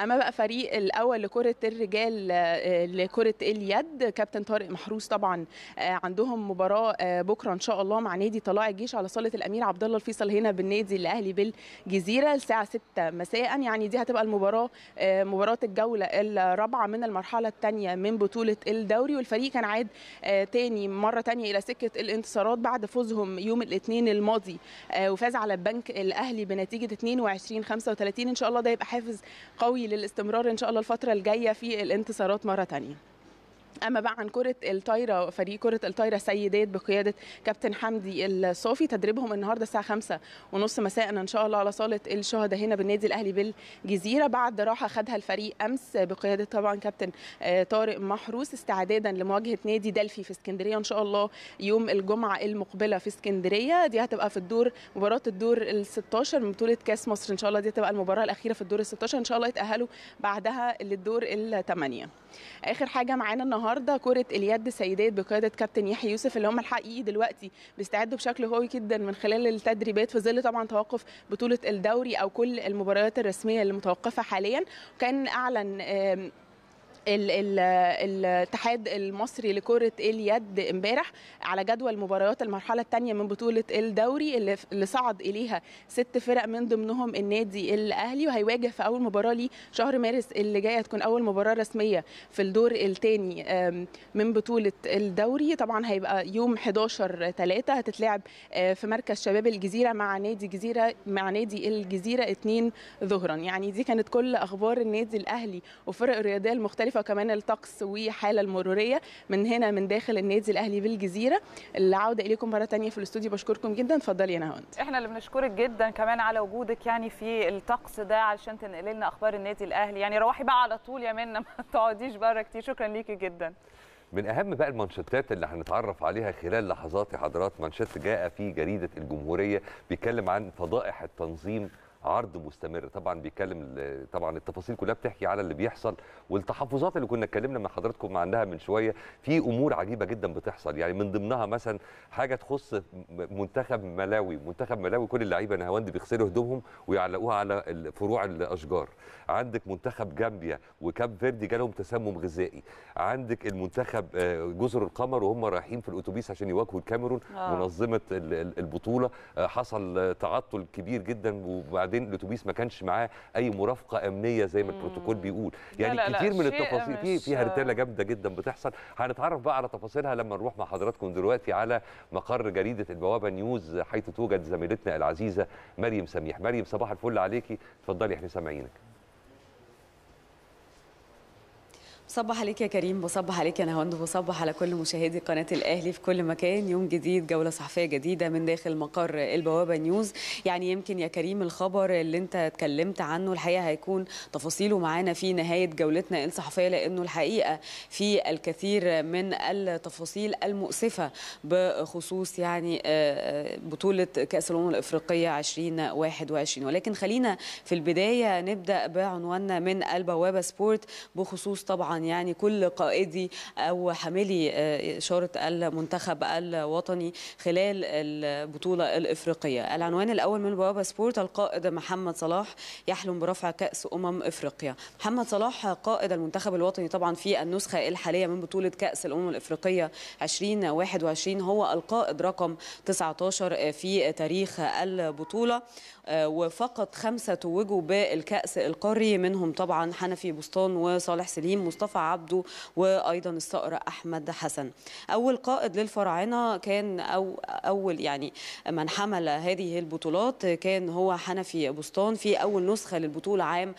اما بقى فريق الاول لكره الرجال آه، لكره اليد كابتن طارق محروس طبعا آه، عندهم مباراه آه، بكره ان شاء الله مع نادي طلائع الجيش على صاله الامير عبد الله الفيصل هنا بالنادي الاهلي بالجزيره الساعه 6 مساء يعني دي هتبقى المباراه آه، مباراه الجوله الرابعه من المرحله الثانيه من بطوله الدوري والفريق كان عاد آه، تاني مره تانية الى سكه الانتصارات بعد فوزهم يوم الاثنين الماضي آه، وفاز على البنك الاهلي بنتيجه 22 35 ان شاء الله ده يبقى حافز قوي للاستمرار ان شاء الله الفتره الجايه في الانتصارات مره تانية اما بقى عن كره الطايره فريق كره الطايره سيدات بقياده كابتن حمدي الصافي تدريبهم النهارده الساعه 5 ونص مساء ان شاء الله على صاله الشهداء هنا بالنادي الاهلي بالجزيره بعد راحه خدها الفريق امس بقياده طبعا كابتن آه، طارق محروس استعدادا لمواجهه نادي دلفي في اسكندريه ان شاء الله يوم الجمعه المقبله في اسكندريه دي هتبقى في الدور مباراه الدور ال 16 من بطوله كاس مصر ان شاء الله دي هتبقى المباراه الاخيره في الدور ال 16 ان شاء الله يتاهلوا بعدها للدور الثمانيه اخر حاجه معانا النهارده كره اليد سيدات بقياده كابتن يحيى يوسف اللي هم الحقيقي دلوقتي بيستعدوا بشكل قوي جدا من خلال التدريبات في ظل طبعا توقف بطوله الدوري او كل المباريات الرسميه اللي متوقفه حاليا وكان اعلن آم، ال- ال- الاتحاد المصري لكرة اليد امبارح على جدول مباريات المرحلة الثانية من بطولة الدوري اللي اللي صعد إليها ست فرق من ضمنهم النادي الأهلي وهيواجه في أول مباراة ليه شهر مارس اللي جاي هتكون أول مباراة رسمية في الدور الثاني من بطولة الدوري طبعا هيبقى يوم 11 3 هتتلعب آه، في مركز شباب الجزيرة مع نادي الجزيرة مع نادي الجزيرة 2 ظهرا يعني دي كانت كل أخبار النادي الأهلي وفرق الرياضيه المختلفه وكمان الطقس والحاله المروريه من هنا من داخل النادي الاهلي بالجزيره العوده اليكم مره تانية في الاستوديو بشكركم جدا اتفضلي يا نهاوند احنا اللي بنشكرك جدا كمان على وجودك يعني في الطقس ده علشان تنقلي لنا اخبار النادي الاهلي يعني روحي بقى على طول يا منى ما تقعديش بره كتير شكرا ليكي جدا من اهم بقى المانشيتات اللي هنتعرف عليها خلال لحظات يا حضرات مانشيت جاء في جريده الجمهوريه بيتكلم عن فضائح التنظيم عرض مستمر طبعا بيتكلم ال- طبعا التفاصيل كلها بتحكي على اللي بيحصل والتحفظات اللي كنا اتكلمنا مع حضراتكم عنها من شويه في امور عجيبه جدا بتحصل يعني من ضمنها مثلا حاجه تخص م- منتخب ملاوي منتخب ملاوي كل اللعيبه نهاوند بيغسلوا هدومهم ويعلقوها على ال- فروع الاشجار عندك منتخب جامبيا وكاب فيردي جالهم تسمم غذائي عندك المنتخب آه، جزر القمر وهم رايحين في الاتوبيس عشان يواجهوا الكاميرون آه. منظمه ال- ال- البطوله آه، حصل آه، تعطل كبير جدا وبعدين الاتوبيس ما كانش معاه اي مرافقه امنيه زي ما البروتوكول بيقول لا يعني لا لا، كتير من شيء التفاصيل في مش- في هرتله جامده جدا بتحصل هنتعرف بقى على تفاصيلها لما نروح مع حضراتكم دلوقتي على مقر جريده البوابه نيوز حيث توجد زميلتنا العزيزه مريم سميح مريم صباح الفل عليكي اتفضلي احنا سامعينك بصبح عليك يا كريم بصبح عليك يا نهاوند بصبح على كل مشاهدي قناة الأهلي في كل مكان يوم جديد جولة صحفية جديدة من داخل مقر البوابة نيوز يعني يمكن يا كريم الخبر اللي انت اتكلمت عنه الحقيقة هيكون تفاصيله معانا في نهاية جولتنا الصحفية لأنه الحقيقة في الكثير من التفاصيل المؤسفة بخصوص يعني آه، بطولة كأس الأمم الإفريقية 2021 ولكن خلينا في البداية نبدأ بعنواننا من البوابة سبورت بخصوص طبعا يعني كل قائدي أو حاملي آه، إشارة المنتخب الوطني خلال البطولة الإفريقية العنوان الأول من البوابة سبورت القائد محمد صلاح يحلم برفع كأس أمم إفريقيا محمد صلاح قائد المنتخب الوطني طبعا في النسخة الحالية من بطولة كأس الأمم الإفريقية 2021 هو القائد رقم 19 في تاريخ البطولة آه، وفقط خمسة توجوا بالكأس القاري منهم طبعا حنفي بسطان وصالح سليم مصطفى عبده وأيضا الصقر أحمد حسن أول قائد للفراعنة كان أو أول يعني من حمل هذه البطولات كان هو حنفي بسطان في أول نسخة للبطولة عام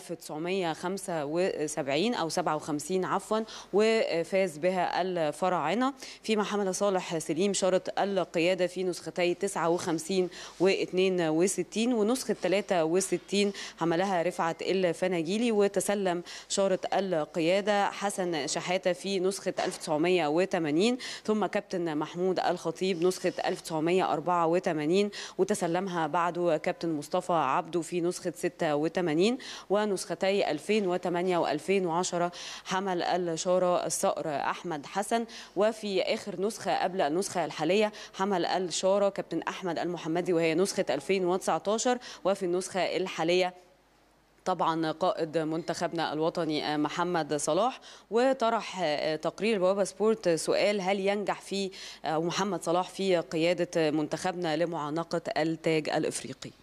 1975 أو 57 عفوا وفاز بها الفراعنة فيما حمل صالح سليم شرط القيادة في نسختي 59 و62 ونسخة 63 حملها رفعت الفناجيلي وتسلم شارة القيادة حسن شحاتة في نسخة 1980 ثم كابتن محمود الخطيب نسخة 1984 وتسلمها بعده كابتن مصطفى عبده في نسخة 86 ونسختي 2008 و2010 حمل الشارة الصقر أحمد حسن وفي آخر نسخة قبل النسخة الحالية حمل الشارة كابتن أحمد المحمدي وهي نسخة 2019 وفي النسخة الحالية طبعا قائد منتخبنا الوطني محمد صلاح وطرح تقرير بوابه سبورت سؤال هل ينجح في أو محمد صلاح في قياده منتخبنا لمعانقه التاج الافريقي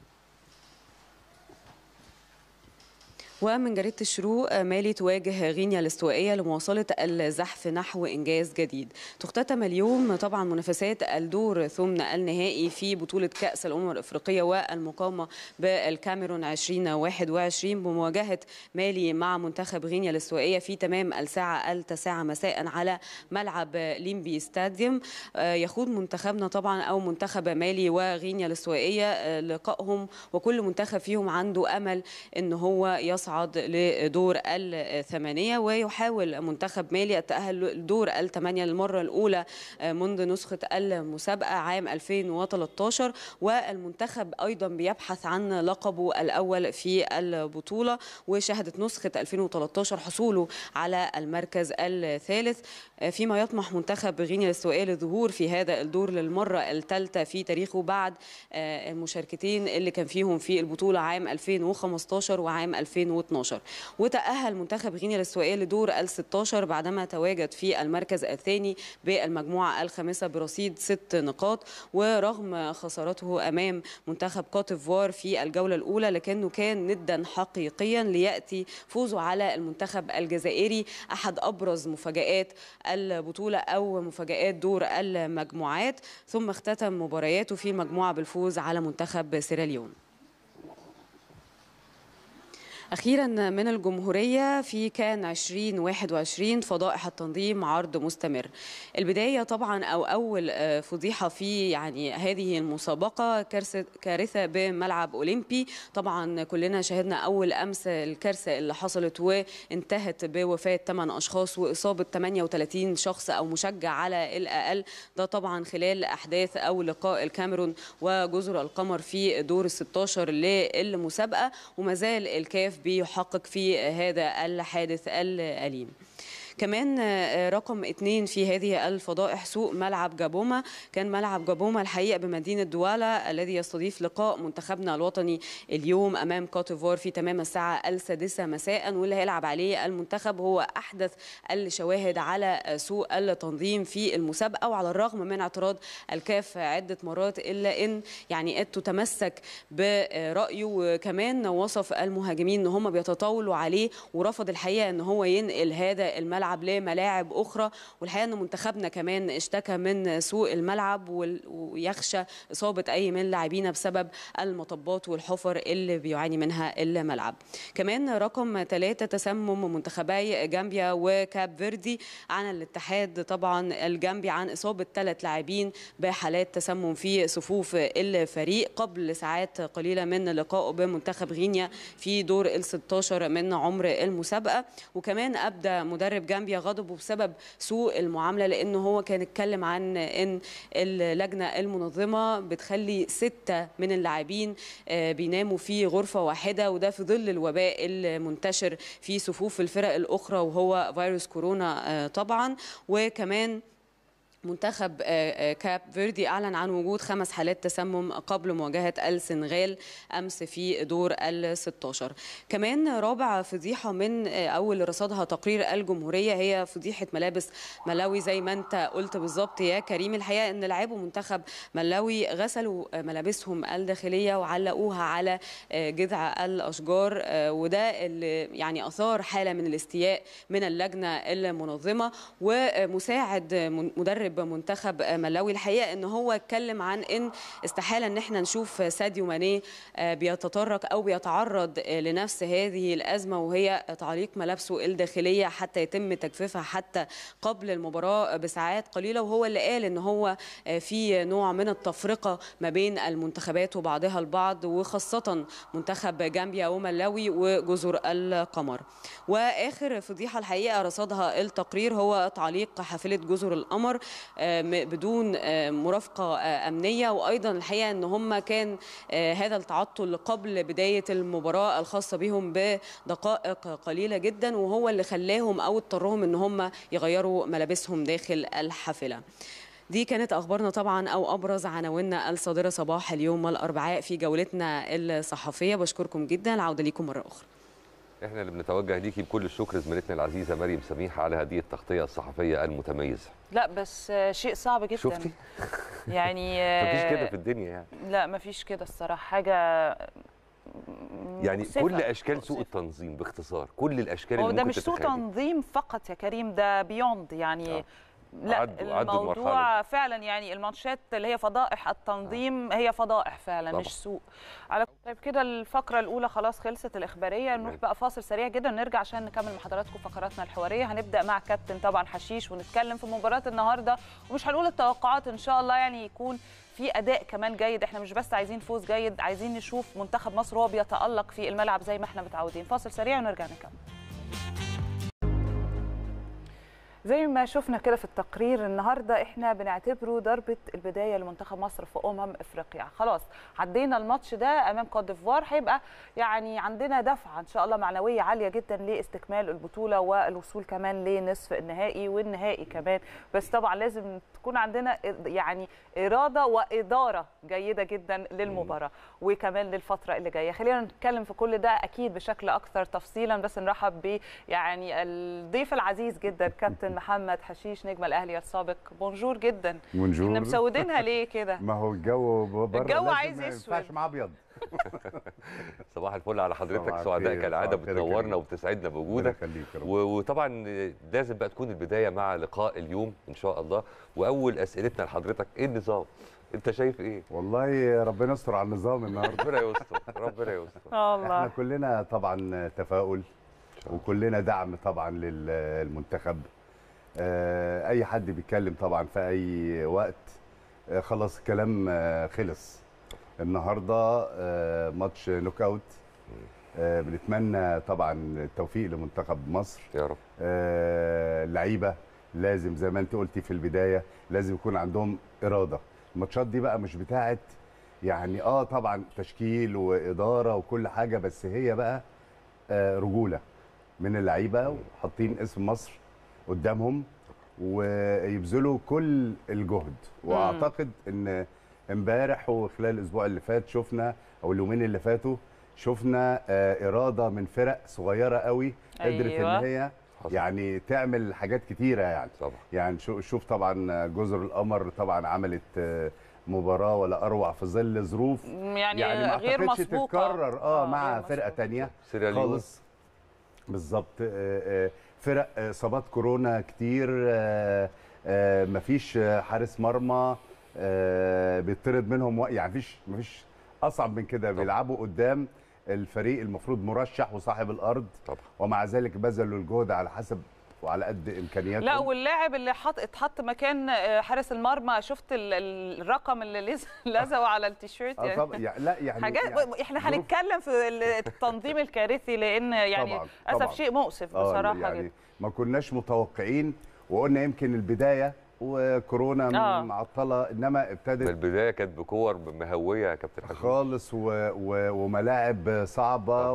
ومن جريدة الشروق مالي تواجه غينيا الاستوائية لمواصلة الزحف نحو إنجاز جديد تختتم اليوم طبعا منافسات الدور ثمن النهائي في بطولة كأس الأمم الأفريقية والمقامة بالكاميرون 2021 بمواجهة مالي مع منتخب غينيا الاستوائية في تمام الساعة التاسعة مساء على ملعب ليمبي ستاديوم يخوض منتخبنا طبعا أو منتخب مالي وغينيا الاستوائية لقائهم وكل منتخب فيهم عنده أمل أن هو يصعد يصعد لدور الثمانية ويحاول منتخب مالي التأهل لدور الثمانية للمرة الأولى منذ نسخة المسابقة عام 2013 والمنتخب أيضا بيبحث عن لقبه الأول في البطولة وشهدت نسخة 2013 حصوله على المركز الثالث فيما يطمح منتخب غينيا الاستوائية للظهور في هذا الدور للمرة الثالثة في تاريخه بعد المشاركتين اللي كان فيهم في البطولة عام 2015 وعام 2012 وتأهل منتخب غينيا الاستوائية لدور ال 16 بعدما تواجد في المركز الثاني بالمجموعة الخامسة برصيد ست نقاط ورغم خسارته أمام منتخب كوتيفوار في الجولة الأولى لكنه كان ندا حقيقيا ليأتي فوزه على المنتخب الجزائري أحد أبرز مفاجآت البطولة أو مفاجآت دور المجموعات ثم اختتم مبارياته في المجموعة بالفوز على منتخب سيراليون أخيرا من الجمهورية في كان 2021 فضائح التنظيم عرض مستمر البداية طبعا أو أول فضيحة في يعني هذه المسابقة كارثة بملعب أولمبي طبعا كلنا شاهدنا أول أمس الكارثة اللي حصلت وانتهت بوفاة 8 أشخاص وإصابة 38 شخص أو مشجع على الأقل ده طبعا خلال أحداث أو لقاء الكاميرون وجزر القمر في دور ال 16 للمسابقة وما زال الكاف بيحقق في هذا الحادث الأليم كمان رقم اثنين في هذه الفضائح سوق ملعب جابوما كان ملعب جابوما الحقيقه بمدينه دوالا الذي يستضيف لقاء منتخبنا الوطني اليوم امام كوتيفوار في تمام الساعه السادسه مساء واللي هيلعب عليه المنتخب هو احدث الشواهد على سوء التنظيم في المسابقه وعلى الرغم من اعتراض الكاف عده مرات الا ان يعني اتو تمسك برايه وكمان وصف المهاجمين ان هم بيتطاولوا عليه ورفض الحقيقه ان هو ينقل هذا الملعب الملعب لملاعب اخرى والحقيقه ان منتخبنا كمان اشتكى من سوء الملعب ويخشى اصابه اي من لاعبينا بسبب المطبات والحفر اللي بيعاني منها الملعب كمان رقم ثلاثة تسمم منتخبي جامبيا وكاب فيردي عن الاتحاد طبعا الجامبي عن اصابه ثلاث لاعبين بحالات تسمم في صفوف الفريق قبل ساعات قليله من لقائه بمنتخب غينيا في دور ال 16 من عمر المسابقه وكمان ابدى مدرب جامبيا غضبه بسبب سوء المعامله لانه هو كان اتكلم عن ان اللجنه المنظمه بتخلي سته من اللاعبين بيناموا في غرفه واحده وده في ظل الوباء المنتشر في صفوف الفرق الاخرى وهو فيروس كورونا طبعا وكمان منتخب كاب فيردي اعلن عن وجود خمس حالات تسمم قبل مواجهه السنغال امس في دور ال 16 كمان رابع فضيحه من اول رصدها تقرير الجمهوريه هي فضيحه ملابس ملاوي زي ما انت قلت بالظبط يا كريم الحقيقه ان لاعبو منتخب ملاوي غسلوا ملابسهم الداخليه وعلقوها على جذع الاشجار وده اللي يعني اثار حاله من الاستياء من اللجنه المنظمه ومساعد مدرب منتخب ملاوي الحقيقه ان هو اتكلم عن ان استحاله ان احنا نشوف ساديو ماني بيتطرق او بيتعرض لنفس هذه الازمه وهي تعليق ملابسه الداخليه حتى يتم تجفيفها حتى قبل المباراه بساعات قليله وهو اللي قال ان هو في نوع من التفرقه ما بين المنتخبات وبعضها البعض وخاصه منتخب جامبيا وملاوي وجزر القمر واخر فضيحه الحقيقه رصدها التقرير هو تعليق حافله جزر القمر بدون مرافقه امنيه وايضا الحقيقه ان هم كان هذا التعطل قبل بدايه المباراه الخاصه بهم بدقائق قليله جدا وهو اللي خلاهم او اضطرهم ان هم يغيروا ملابسهم داخل الحافله دي كانت اخبارنا طبعا او ابرز عناويننا الصادره صباح اليوم الاربعاء في جولتنا الصحفيه بشكركم جدا العوده ليكم مره اخرى احنا اللي بنتوجه ليكي بكل الشكر زميلتنا العزيزه مريم سميحه على هذه التغطيه الصحفيه المتميزه لا بس آه، شيء صعب جدا شفتي يعني مفيش آه، كده في الدنيا يعني لا مفيش كده الصراحه حاجه يعني مؤسفة، كل اشكال سوء مؤسفة. التنظيم باختصار كل الاشكال هو اللي ده ممكن مش سوء تتخيلي. تنظيم فقط يا كريم ده بيوند يعني آه. لا عدوا- عدوا المرحلة الموضوع فعلا يعني الماتشات اللي هي فضائح التنظيم هي فضائح فعلا طبعا. مش سوء على طيب كده الفقره الاولى خلاص خلصت الاخباريه نروح تمام. بقى فاصل سريع جدا نرجع عشان نكمل مع حضراتكم فقراتنا الحواريه هنبدا مع كابتن طبعا حشيش ونتكلم في مباراه النهارده ومش هنقول التوقعات ان شاء الله يعني يكون في اداء كمان جيد احنا مش بس عايزين فوز جيد عايزين نشوف منتخب مصر وهو بيتالق في الملعب زي ما احنا متعودين فاصل سريع ونرجع نكمل زي ما شفنا كده في التقرير النهارده احنا بنعتبره ضربه البدايه لمنتخب مصر في امم افريقيا خلاص عدينا الماتش ده امام كوت ديفوار هيبقى يعني عندنا دفعه ان شاء الله معنويه عاليه جدا لاستكمال البطوله والوصول كمان لنصف النهائي والنهائي كمان بس طبعا لازم تكون عندنا يعني اراده واداره جيده جدا للمباراه وكمان للفتره اللي جايه خلينا نتكلم في كل ده اكيد بشكل اكثر تفصيلا بس نرحب ب يعني الضيف العزيز جدا كابتن محمد حشيش نجم الاهلي السابق بونجور جدا بونجور احنا مسودينها ليه كده ما هو الجو بره الجو لازم عايز ما أسود. ينفعش معاه ابيض صباح الفل على حضرتك صباح سعداء الخير، كالعاده صباح الخير يا بتنورنا كريم. وبتسعدنا ربنا بوجودك يخليك يا رب. و- وطبعا لازم بقى تكون البدايه مع لقاء اليوم ان شاء الله واول اسئلتنا لحضرتك ايه النظام انت شايف ايه والله ربنا يستر على النظام النهارده ربنا يستر ربنا يستر آه احنا الله كلنا طبعا تفاؤل وكلنا دعم طبعا للمنتخب آه، اي حد بيتكلم طبعا في اي وقت آه، خلاص الكلام آه، خلص النهارده آه، ماتش نوك اوت آه، بنتمنى طبعا التوفيق لمنتخب مصر يا رب آه، اللعيبه لازم زي ما انت قلتي في البدايه لازم يكون عندهم اراده الماتشات دي بقى مش بتاعت يعني اه طبعا تشكيل واداره وكل حاجه بس هي بقى آه رجوله من اللعيبه وحاطين اسم مصر قدامهم ويبذلوا كل الجهد واعتقد ان امبارح وخلال الاسبوع اللي فات شفنا او اليومين اللي فاتوا شفنا آه اراده من فرق صغيره قوي قدرت أيوة. ان هي حصل. يعني تعمل حاجات كتيره يعني طبعا يعني شو- شوف طبعا جزر القمر طبعا عملت آه، مباراه ولا اروع في ظل ظروف يعني, يعني ما غير اعتقدش مسبوقه تتكرر اه مع غير فرقه مسبوقة. تانية سيراليون خالص بالظبط آه، آه، فرق آه، اصابات كورونا كتير آه، آه، مفيش آه، حارس مرمى آه، بيطرد منهم وق- يعني مفيش مفيش اصعب من كده بيلعبوا قدام الفريق المفروض مرشح وصاحب الارض طبعا ومع ذلك بذلوا الجهد على حسب وعلى قد امكانياتهم لا واللاعب اللي حط اتحط مكان آه، حارس المرمى شفت ال- ال- الرقم اللي لز- لزقوا على التيشيرت اه يعني طبعا يعني لا يعني حاجات يعني احنا ظروف- هنتكلم في ال- التنظيم الكارثي لان يعني طبعاً، للاسف طبعاً. شيء مؤسف اه بصراحه يعني جدا ما كناش متوقعين وقلنا يمكن البدايه وكورونا آه. معطله انما من ابتدت البدايه كانت بكور مهويه يا كابتن حسين خالص و... و... وملاعب صعبه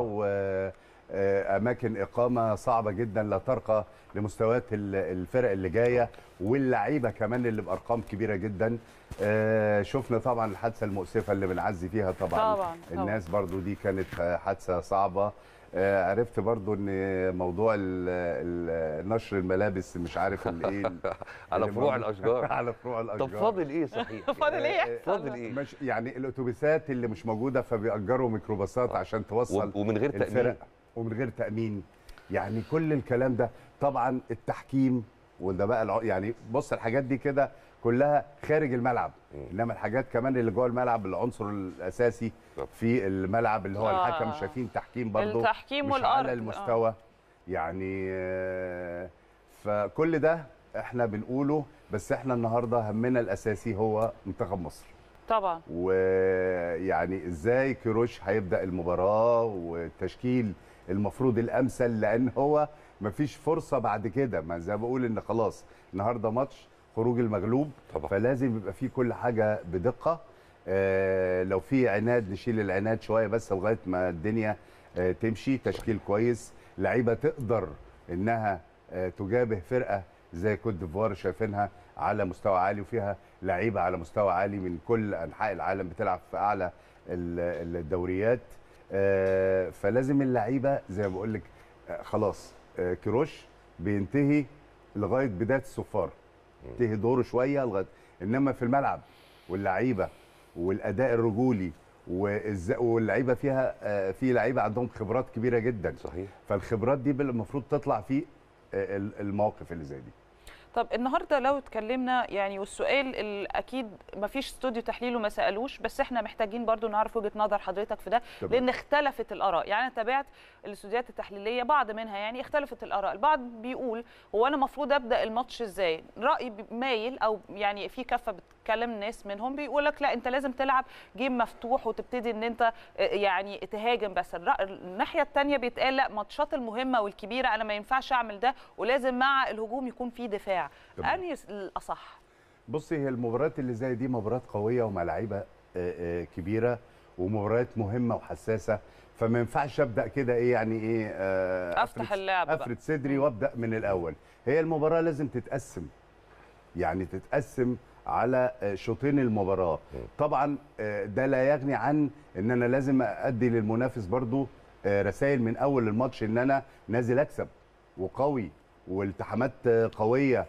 واماكن اقامه صعبه جدا لا ترقى لمستويات ال- الفرق اللي جايه واللعيبه كمان اللي بارقام كبيره جدا آه، شفنا طبعا الحادثه المؤسفه اللي بنعزي فيها طبعا, طبعاً، طبعاً. الناس برضو دي كانت حادثه صعبه آه، عرفت برضو ان موضوع ال- ال- نشر الملابس مش عارف الايه على اللي فروع موجود- الاشجار على فروع الاشجار طب فاضل ايه صحيح فاضل ايه يحصل؟ فاضل ايه مش يعني الاتوبيسات اللي مش موجوده فبيأجروا ميكروباصات عشان توصل و- ومن غير تامين الفرق ومن غير تأمين يعني كل الكلام ده طبعا التحكيم وده بقى الع- يعني بص الحاجات دي كده كلها خارج الملعب انما الحاجات كمان اللي جوه الملعب العنصر الاساسي بالظبط. في الملعب اللي هو آه. الحكم شايفين تحكيم برضه التحكيم مش والأرض، على آه. المستوى يعني آه، فكل ده احنا بنقوله بس احنا النهارده همنا الاساسي هو منتخب مصر طبعا ويعني ازاي كيروش هيبدا المباراه والتشكيل المفروض الامثل لان هو مفيش فرصه بعد كده ما زي ما بقول ان خلاص النهارده ماتش خروج المغلوب طبعا. فلازم يبقى فيه كل حاجه بدقه آه لو في عناد نشيل العناد شويه بس لغايه ما الدنيا آه تمشي تشكيل كويس لعيبه تقدر انها آه تجابه فرقه زي كوت ديفوار شايفينها على مستوى عالي وفيها لعيبه على مستوى عالي من كل انحاء العالم بتلعب في اعلى ال- الدوريات آه، فلازم اللعيبه زي ما بقول لك آه، خلاص آه، كروش بينتهي لغايه بدايه الصفار ينتهي دوره شويه لغايه انما في الملعب واللعيبه والاداء الرجولي والز- واللعيبه فيها آه، في لعيبه عندهم خبرات كبيره جدا صحيح فالخبرات دي بال- المفروض تطلع في آه، ال- المواقف اللي زي دي طب النهارده لو اتكلمنا يعني والسؤال ال- اكيد ما فيش استوديو تحليل وما سالوش بس احنا محتاجين برضو نعرف وجهه نظر حضرتك في ده تمام. لان اختلفت الاراء يعني انا تابعت الاستوديوهات التحليليه بعض منها يعني اختلفت الاراء البعض بيقول هو انا المفروض ابدا الماتش ازاي راي بي- مايل او يعني في كفه بتكلم ناس منهم بيقول لك لا انت لازم تلعب جيم مفتوح وتبتدي ان انت آه، يعني تهاجم بس الرأ- الناحيه الثانيه بيتقال لا ماتشات المهمه والكبيره انا ما ينفعش اعمل ده ولازم مع الهجوم يكون في دفاع تمام. انهي الاصح بصي هي المباريات اللي زي دي مباريات قويه وملاعيبه آه، آه، كبيره ومباريات مهمه وحساسه فما ينفعش ابدا كده ايه يعني ايه آه، أفتح أفرد- اللعب بقى. افرد صدري وابدا من الاول هي المباراه لازم تتقسم يعني تتقسم على آه، شوطين المباراه طبعا آه، ده لا يغني عن ان انا لازم ادي للمنافس برضو رسائل من اول الماتش ان انا نازل اكسب وقوي والتحامات آه، قويه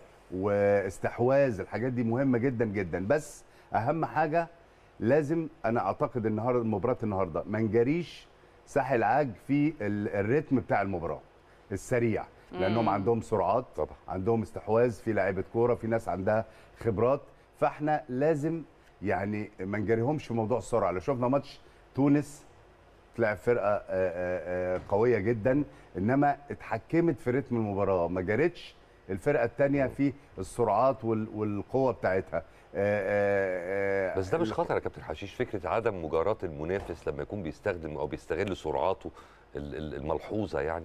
واستحواذ الحاجات دي مهمه جدا جدا بس اهم حاجه لازم انا اعتقد النهارده مباراه النهارده ما نجريش ساحل عاج في ال- الريتم بتاع المباراه السريع لانهم مم. عندهم سرعات طبعا عندهم استحواذ في لعيبه كوره في ناس عندها خبرات فاحنا لازم يعني ما نجريهمش في موضوع السرعه لو شفنا ماتش تونس تلعب فرقه آه، آه، آه، قويه جدا انما اتحكمت في رتم المباراه ما جرتش الفرقه الثانيه في السرعات وال- والقوه بتاعتها آه، آه، آه، بس ده مش خطر يا كابتن حشيش فكره عدم مجاراه المنافس لما يكون بيستخدم او بيستغل سرعاته ال- ال- الملحوظه يعني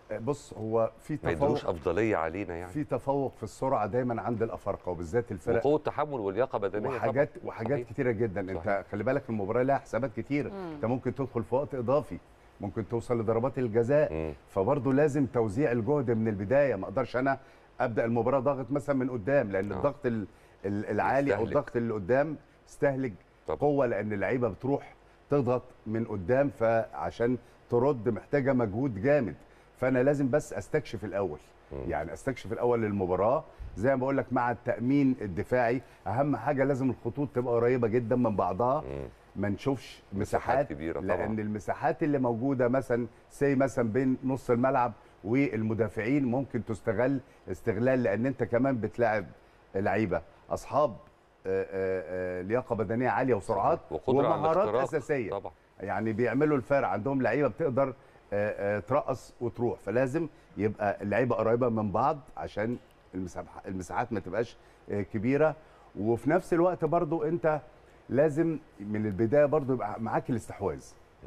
بص هو في ما يدروش تفوق افضليه علينا يعني في تفوق في السرعه دايما عند الافارقه وبالذات الفرق وقوه تحمل واللياقه بدنيه طبعاً. وحاجات وحاجات صحيح. كتيره جدا صحيح. انت خلي بالك المباراه لها حسابات كتيره انت ممكن تدخل في وقت اضافي ممكن توصل لضربات الجزاء مم. فبرضه لازم توزيع الجهد من البدايه ما اقدرش انا ابدا المباراه ضاغط مثلا من قدام لان آه. الضغط ال- ال- العالي او يستهلك. الضغط اللي قدام استهلك طبعاً. قوه لان اللعيبه بتروح تضغط من قدام فعشان ترد محتاجه مجهود جامد فانا لازم بس استكشف الاول يعني استكشف الاول المباراه زي ما بقول لك مع التامين الدفاعي اهم حاجه لازم الخطوط تبقى قريبه جدا من بعضها مم. ما نشوفش مساحات مساحات كبيرة طبعاً. لان المساحات اللي موجوده مثلا سي مثلا بين نص الملعب والمدافعين ممكن تستغل استغلال لان انت كمان بتلاعب لعيبه اصحاب آه، آه، آه، لياقه بدنيه عاليه وسرعات وقدره على ومهارات الاختراق. اساسيه طبعا يعني بيعملوا الفرق عندهم لعيبه بتقدر آه، آه، ترقص وتروح فلازم يبقى اللعيبه قريبه من بعض عشان المساح- المساحات ما تبقاش آه، كبيره وفي نفس الوقت برضو انت لازم من البدايه برضو يبقى معاك الاستحواذ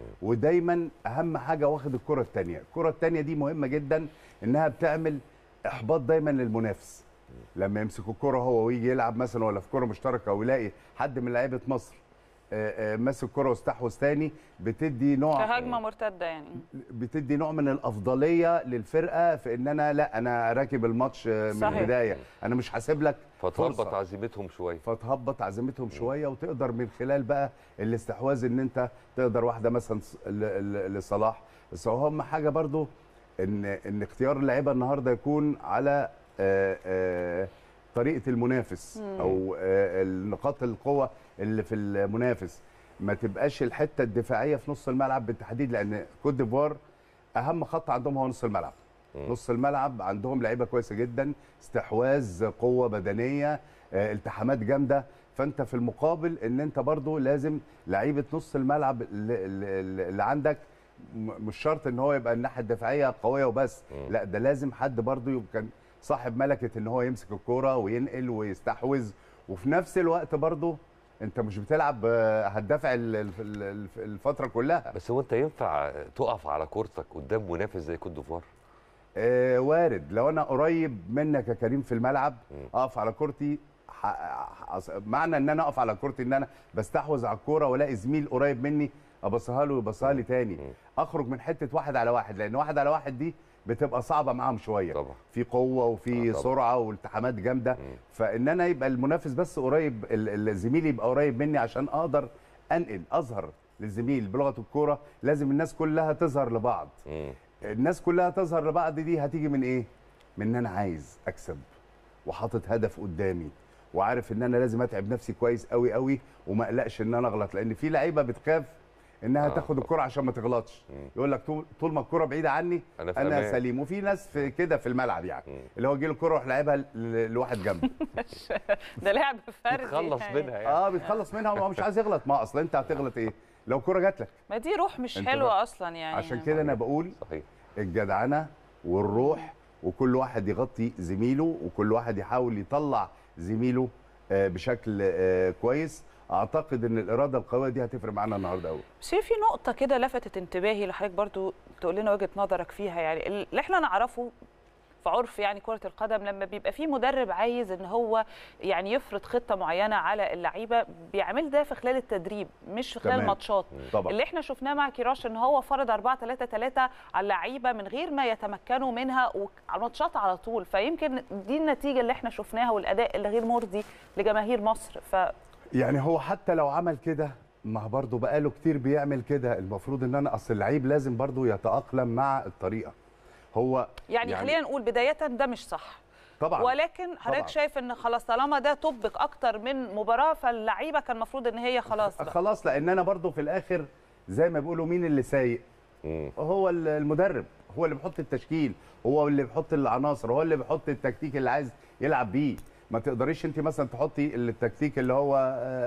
ودايما اهم حاجه واخد الكره الثانيه الكره الثانيه دي مهمه جدا انها بتعمل احباط دايما للمنافس لما يمسك الكره هو ويجي يلعب مثلا ولا في كره مشتركه ويلاقي حد من لعيبه مصر آه، آه، ماسك كره واستحوذ تاني بتدي نوع كهجمه مرتده يعني بتدي نوع من الافضليه للفرقه في ان انا لا انا راكب الماتش آه، من صحيح. البدايه انا مش حاسب لك فتهبط فرصة. عزيمتهم شويه فتهبط عزيمتهم شويه وتقدر من خلال بقى الاستحواذ ان انت تقدر واحده مثلا ص- ل- ل- لصلاح بس هو اهم حاجه برضو ان ان اختيار اللعيبه النهارده يكون على آه، آه، طريقه المنافس او آه، النقاط القوه اللي في المنافس ما تبقاش الحته الدفاعيه في نص الملعب بالتحديد لان كوت ديفوار اهم خط عندهم هو نص الملعب نص الملعب عندهم لعيبه كويسه جدا استحواذ قوه بدنيه آه، التحامات جامده فانت في المقابل ان انت برضو لازم لعيبه نص الملعب اللي, اللي اللي عندك م- مش شرط ان هو يبقى الناحيه الدفاعيه قويه وبس لا ده لازم حد برضو يبقى صاحب ملكه ان هو يمسك الكوره وينقل ويستحوذ وفي نفس الوقت برضو انت مش بتلعب آه، هتدافع ال- ال- ال- الفتره كلها بس هو انت ينفع تقف على كورتك قدام منافس زي كوت ديفوار آه، وارد لو انا قريب منك يا كريم في الملعب اقف على كورتي ح- ح- معنى ان انا اقف على كورتي ان انا بستحوذ على الكوره والاقي زميل قريب مني ابصها له ويبصها لي تاني اخرج من حته واحد على واحد لان واحد على واحد دي بتبقى صعبه معاهم شويه طبعا في قوه وفي آه طبعا. سرعه والتحامات جامده مم. فان انا يبقى المنافس بس قريب ال- الزميل يبقى قريب مني عشان اقدر انقل اظهر للزميل بلغه الكوره لازم الناس كلها تظهر لبعض مم. الناس كلها تظهر لبعض دي هتيجي من ايه من ان انا عايز اكسب وحاطط هدف قدامي وعارف ان انا لازم اتعب نفسي كويس قوي قوي وما اقلقش ان انا اغلط لان في لعيبه بتخاف انها آه. آه. تاخد الكره عشان ما تغلطش مم. يقول لك طول, طول ما الكره بعيده عني انا في انا أمان. سليم وفي ناس في كده في الملعب يعني مم. اللي هو يجي له الكره يروح لعبها ل- لواحد جنبه ده لعب فردي يتخلص يعني. منها يعني اه بيتخلص منها وهو مش عايز يغلط ما اصلا انت هتغلط ايه لو الكره جات لك ما دي روح مش أنت حلوه بقى- اصلا يعني عشان كده انا بقول صحيح الجدعنه والروح وكل واحد يغطي زميله وكل واحد يحاول يطلع زميله آه، بشكل آه، كويس اعتقد ان الاراده القويه دي هتفرق معانا النهارده قوي بس هي في نقطة كده لفتت انتباهي لحضرتك برضو تقول لنا وجهة نظرك فيها يعني اللي احنا نعرفه في عرف يعني كرة القدم لما بيبقى في مدرب عايز ان هو يعني يفرض خطة معينة على اللعيبة بيعمل ده في خلال التدريب مش في خلال تمام. ماتشات طبعا اللي احنا شفناه مع كيراش ان هو فرض 4 3 3 على اللعيبه من غير ما يتمكنوا منها وعلى الماتشات على طول فيمكن دي النتيجه اللي احنا شفناها والاداء اللي غير مرضي لجماهير مصر ف يعني هو حتى لو عمل كده ما برضه بقاله كتير بيعمل كده المفروض ان انا اصل اللعيب لازم برضه يتاقلم مع الطريقه هو يعني, يعني خلينا نقول بدايه ده مش صح طبعا ولكن حضرتك طبعاً. شايف ان خلاص طالما ده طبق اكتر من مباراه فاللعيبه كان المفروض ان هي خلاص بقى. خلاص لان انا برضه في الاخر زي ما بيقولوا مين اللي سايق مم. هو ال- المدرب هو اللي بيحط التشكيل هو اللي بيحط العناصر هو اللي بيحط التكتيك اللي عايز يلعب بيه ما تقدريش انت مثلا تحطي التكتيك اللي هو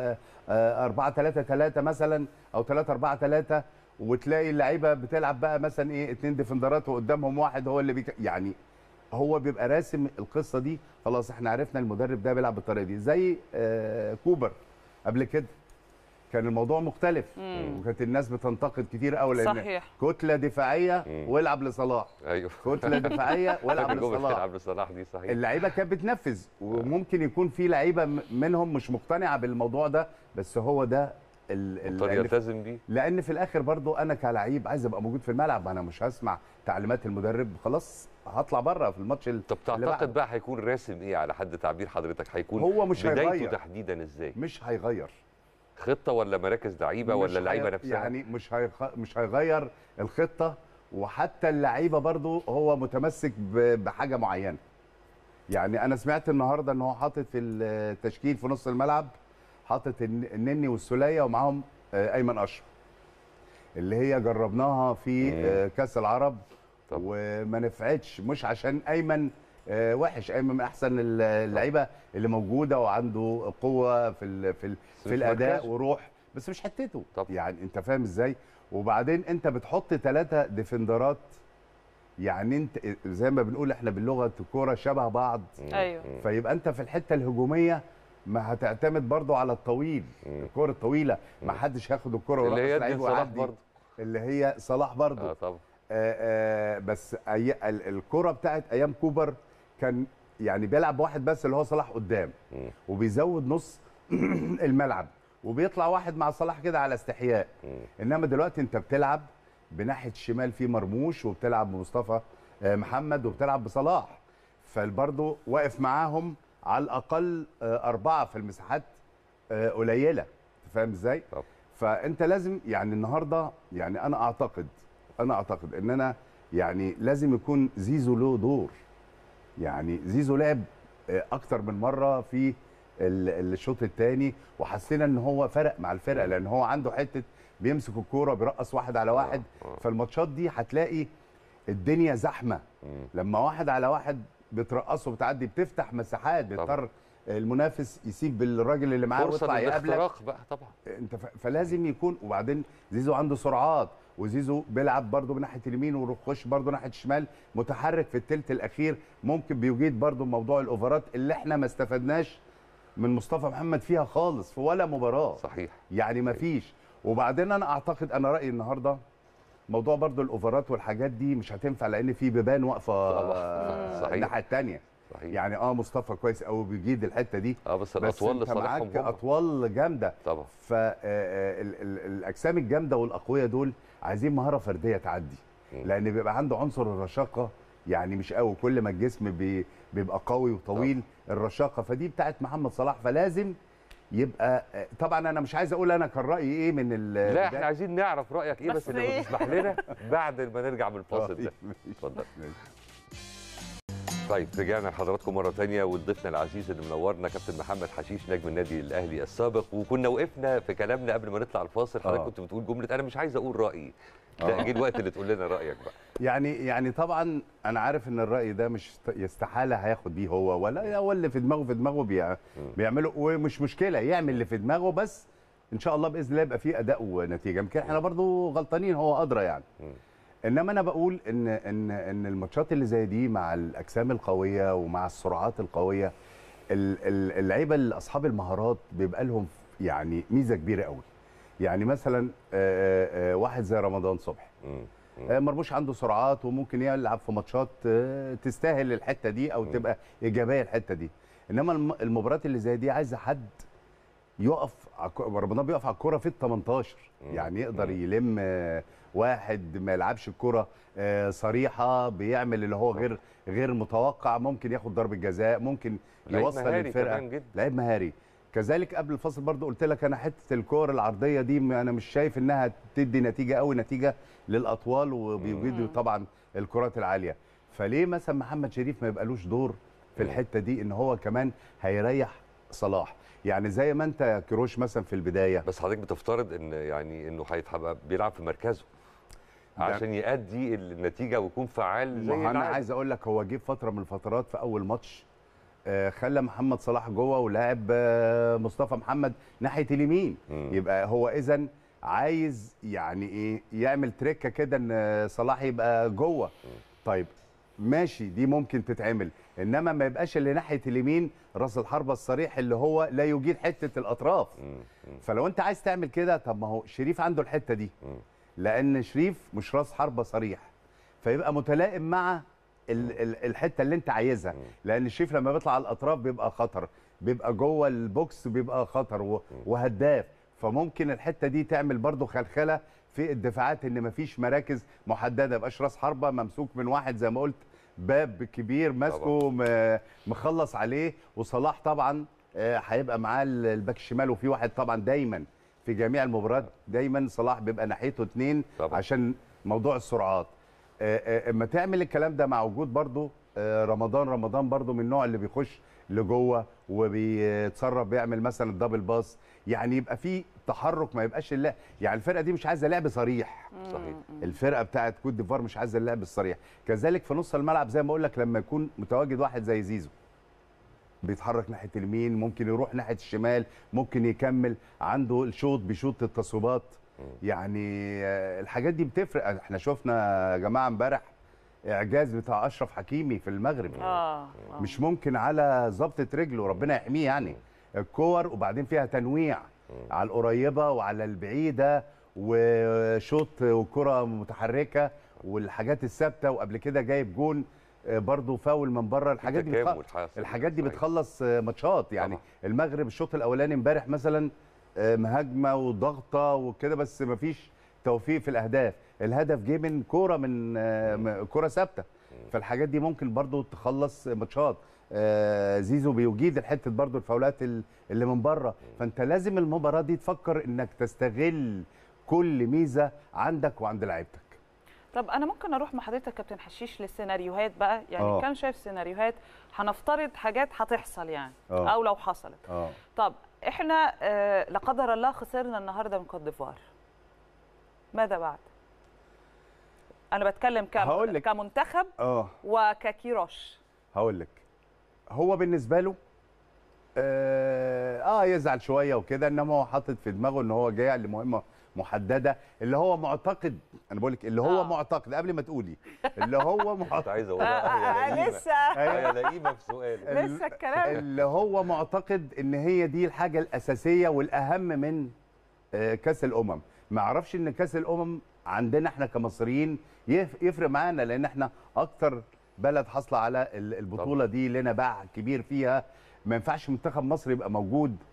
4 3 3 مثلا او 3 4 3 وتلاقي اللعيبه بتلعب بقى مثلا ايه اتنين ديفندرات وقدامهم واحد هو اللي بيك... يعني هو بيبقى راسم القصه دي خلاص احنا عرفنا المدرب ده بيلعب بالطريقه دي زي آه، كوبر قبل كده كان الموضوع مختلف مم. وكانت الناس بتنتقد كتير قوي لان صحيح كتله دفاعيه مم. والعب لصلاح ايوه كتله دفاعيه والعب فاكر جملة لصلاح تلعب لصلاح دي صحيح اللعيبه كانت بتنفذ وممكن يكون في لعيبه م- منهم مش مقتنعه بالموضوع ده بس هو ده ال- ال- الطريقه لأن, يلتزم بيه لان في الاخر برضو انا كلعيب عايز ابقى موجود في الملعب انا مش هسمع تعليمات المدرب خلاص هطلع بره في الماتش ال- طب اللي تعتقد بعده. بقى هيكون راسم ايه على حد تعبير حضرتك هيكون هو مش بدايته هيغير تحديدا ازاي مش هيغير خطه ولا مراكز لعيبه مش ولا اللعيبه هي- نفسها يعني مش هيخ... مش هيغير الخطه وحتى اللعيبه برضو هو متمسك ب... بحاجه معينه يعني انا سمعت النهارده ان هو حاطط في التشكيل في نص الملعب حاطط الن- النني والسوليه ومعاهم آه، ايمن اشرف اللي هي جربناها في مم. آه، كاس العرب طب. وما نفعتش مش عشان ايمن آه، وحش ايمن من احسن اللعيبه اللي موجوده وعنده قوه في ال في ال بس في مش الاداء مركزه. وروح بس مش حتته طب. يعني انت فاهم ازاي وبعدين انت بتحط ثلاثه ديفندرات يعني انت زي ما بنقول احنا باللغه الكوره شبه بعض مم. أيوه. مم. فيبقى انت في الحته الهجوميه ما هتعتمد برضو على الطويل مم. الكوره الطويله ما مم. حدش هياخد الكوره اللي هي ويرقص دي لعيب صلاح ويعدي. برضه اللي هي صلاح برضو اه طبعا آه آه بس أي ال- الكرة بتاعت ايام كوبر كان يعني بيلعب واحد بس اللي هو صلاح قدام مم. وبيزود نص الملعب وبيطلع واحد مع صلاح كده على استحياء مم. انما دلوقتي انت بتلعب بناحيه الشمال في مرموش وبتلعب بمصطفى آه، محمد وبتلعب بصلاح فبرضه واقف معاهم على الاقل آه، اربعه في المساحات آه، قليله أنت فاهم ازاي؟ طب. فانت لازم يعني النهارده يعني انا اعتقد انا اعتقد ان انا يعني لازم يكون زيزو له دور يعني زيزو لعب آه، اكتر من مره في ال- الشوط الثاني وحسينا ان هو فرق مع الفرقه مم. لان هو عنده حته بيمسك الكوره بيرقص واحد على واحد آه. فالماتشات دي هتلاقي الدنيا زحمه مم. لما واحد على واحد بترقصه بتعدي بتفتح مساحات بيضطر المنافس يسيب الراجل اللي معاه فرصه ويطلع يقابلك للاختراق بقى طبعا انت ف- فلازم يكون وبعدين زيزو عنده سرعات وزيزو بيلعب برده من ناحيه اليمين ويخش برده ناحيه الشمال متحرك في الثلث الاخير ممكن بيجيد برده موضوع الاوفرات اللي احنا ما استفدناش من مصطفى محمد فيها خالص في ولا مباراه صحيح يعني ما فيش وبعدين انا اعتقد انا رايي النهارده موضوع برضو الاوفرات والحاجات دي مش هتنفع لان في بيبان واقفه طبعا. صحيح. الناحيه الثانيه صحيح يعني اه مصطفى كويس قوي بيجيد الحته دي اه بس بس الاطوال انت لصالحهم معاك هم اطوال جامده طبعا فالاجسام الجامده والاقوياء دول عايزين مهاره فرديه تعدي مم. لان بيبقى عنده عنصر الرشاقه يعني مش قوي كل ما الجسم بي بيبقى قوي وطويل الرشاقه فدي بتاعت محمد صلاح فلازم يبقى طبعا انا مش عايز اقول انا كان رايي ايه من ال لا احنا عايزين نعرف رايك ايه بس بس لو إيه؟ تسمح لنا بعد ما نرجع من الفاصل ده اتفضل طيب رجعنا لحضراتكم مره تانية وضيفنا العزيز اللي منورنا كابتن محمد حشيش نجم النادي الاهلي السابق وكنا وقفنا في كلامنا قبل ما نطلع الفاصل حضرتك آه. كنت بتقول جمله انا مش عايز اقول رايي لا آه. جه الوقت اللي تقول لنا رايك بقى يعني يعني طبعا انا عارف ان الراي ده مش يستحاله هياخد بيه هو ولا هو اللي في دماغه في دماغه بيع- بيعمله ومش مشكله يعمل اللي في دماغه بس ان شاء الله باذن الله يبقى فيه اداء ونتيجه يمكن احنا برضو غلطانين هو ادرى يعني انما انا بقول ان ان ان الماتشات اللي زي دي مع الاجسام القويه ومع السرعات القويه ال- ال- اللعيبه اللي اصحاب المهارات بيبقى لهم يعني ميزه كبيره قوي يعني مثلا آه، آه، واحد زي رمضان صبحي آه، مرموش عنده سرعات وممكن يلعب في ماتشات آه، تستاهل الحته دي او تبقى ايجابيه الحته دي انما الم- المباريات اللي زي دي عايزه حد يقف على الك- رمضان بيقف على الكوره في ال 18 يعني يقدر يلم آه، واحد ما يلعبش الكوره آه، صريحه بيعمل اللي هو غير غير متوقع ممكن ياخد ضربه جزاء ممكن لعيب يوصل مهاري الفرقه كمان جدا. لعيب مهاري كذلك قبل الفصل برضو قلت لك انا حته الكور العرضيه دي م- انا مش شايف انها تدي نتيجه قوي نتيجه للاطوال وبيوجدوا طبعا الكرات العاليه فليه مثلا محمد شريف ما يبقالوش دور في الحته دي ان هو كمان هيريح صلاح يعني زي ما انت يا كروش مثلا في البدايه بس حضرتك بتفترض ان يعني انه هيبقى بيلعب في مركزه ده- عشان يأدي النتيجه ويكون فعال زي ما هو انا العادة. عايز اقول لك هو جه فتره من الفترات في اول ماتش آه، خلى محمد صلاح جوه ولاعب آه، مصطفى محمد ناحيه اليمين مم. يبقى هو اذا عايز يعني ايه يعمل تريكه كده ان آه، صلاح يبقى جوه طيب ماشي دي ممكن تتعمل انما ما يبقاش اللي ناحيه اليمين راس الحربه الصريح اللي هو لا يجيد حته الاطراف فلو انت عايز تعمل كده طب ما هو شريف عنده الحته دي لان شريف مش راس حربه صريح فيبقى متلائم مع ال- ال- الحته اللي انت عايزها لان شريف لما بيطلع على الاطراف بيبقى خطر بيبقى جوه البوكس بيبقى خطر و- وهداف فممكن الحته دي تعمل برضو خلخله في الدفاعات ان مفيش مراكز محدده يبقاش راس حربه ممسوك من واحد زي ما قلت باب كبير ماسكه م- مخلص عليه وصلاح طبعا آه، هيبقى معاه ال- الباك الشمال وفي واحد طبعا دايما في جميع المباريات دايما صلاح بيبقى ناحيته اتنين طبعا. عشان موضوع السرعات آه، آه، اما تعمل الكلام ده مع وجود برضو آه، رمضان رمضان برضو من النوع اللي بيخش لجوه وبيتصرف بيعمل مثلا الدبل باس يعني يبقى في تحرك ما يبقاش اللعب يعني الفرقه دي مش عايزه لعب صريح صحيح الفرقه بتاعت كوت ديفوار مش عايزه اللعب الصريح كذلك في نص الملعب زي ما اقول لك لما يكون متواجد واحد زي زيزو بيتحرك ناحيه اليمين ممكن يروح ناحيه الشمال ممكن يكمل عنده الشوط بيشوط التصويبات يعني آه، الحاجات دي بتفرق احنا شفنا يا جماعه امبارح اعجاز بتاع اشرف حكيمي في المغرب اه آه. مش ممكن على ظبطه رجله ربنا يحميه يعني الكور وبعدين فيها تنويع على القريبه وعلى البعيده وشوط وكره متحركه والحاجات الثابته وقبل كده جايب جون آه، برضو فاول من بره الحاجات دي تكامل بتخ... حاصل. الحاجات دي صحيح. بتخلص آه، ماتشات يعني طبعا. المغرب الشوط الاولاني امبارح مثلا آه، مهاجمه وضغطه وكده بس مفيش توفيق في الاهداف الهدف جه من كوره من آه، م- كوره ثابته فالحاجات دي ممكن برضو تخلص ماتشات آه، زيزو بيجيد الحته برضو الفاولات ال- اللي من بره فانت لازم المباراه دي تفكر انك تستغل كل ميزه عندك وعند لعيبتك طب انا ممكن اروح مع حضرتك كابتن حشيش للسيناريوهات بقى يعني آه. كان شايف سيناريوهات هنفترض حاجات هتحصل يعني آه. او لو حصلت اه طب احنا آه لا قدر الله خسرنا النهارده من كوت ديفوار ماذا بعد انا بتكلم كم هقول لك. كمنتخب اه وككيروش هقول لك هو بالنسبه له آه, اه يزعل شويه وكده انما هو حاطط في دماغه ان هو جاي لمهمه محدده اللي هو معتقد انا بقول لك اللي هو آه. معتقد قبل ما تقولي اللي هو كنت معتقد عايز اقول آه يا آه لئيمة. لسه يا لئيمه في سؤال لسه الكلام اللي هو معتقد ان هي دي الحاجه الاساسيه والاهم من آه، كاس الامم ما اعرفش ان كاس الامم عندنا احنا كمصريين يف- يفرق معانا لان احنا اكتر بلد حاصله على ال- البطوله دي لنا باع كبير فيها ما ينفعش منتخب مصر يبقى موجود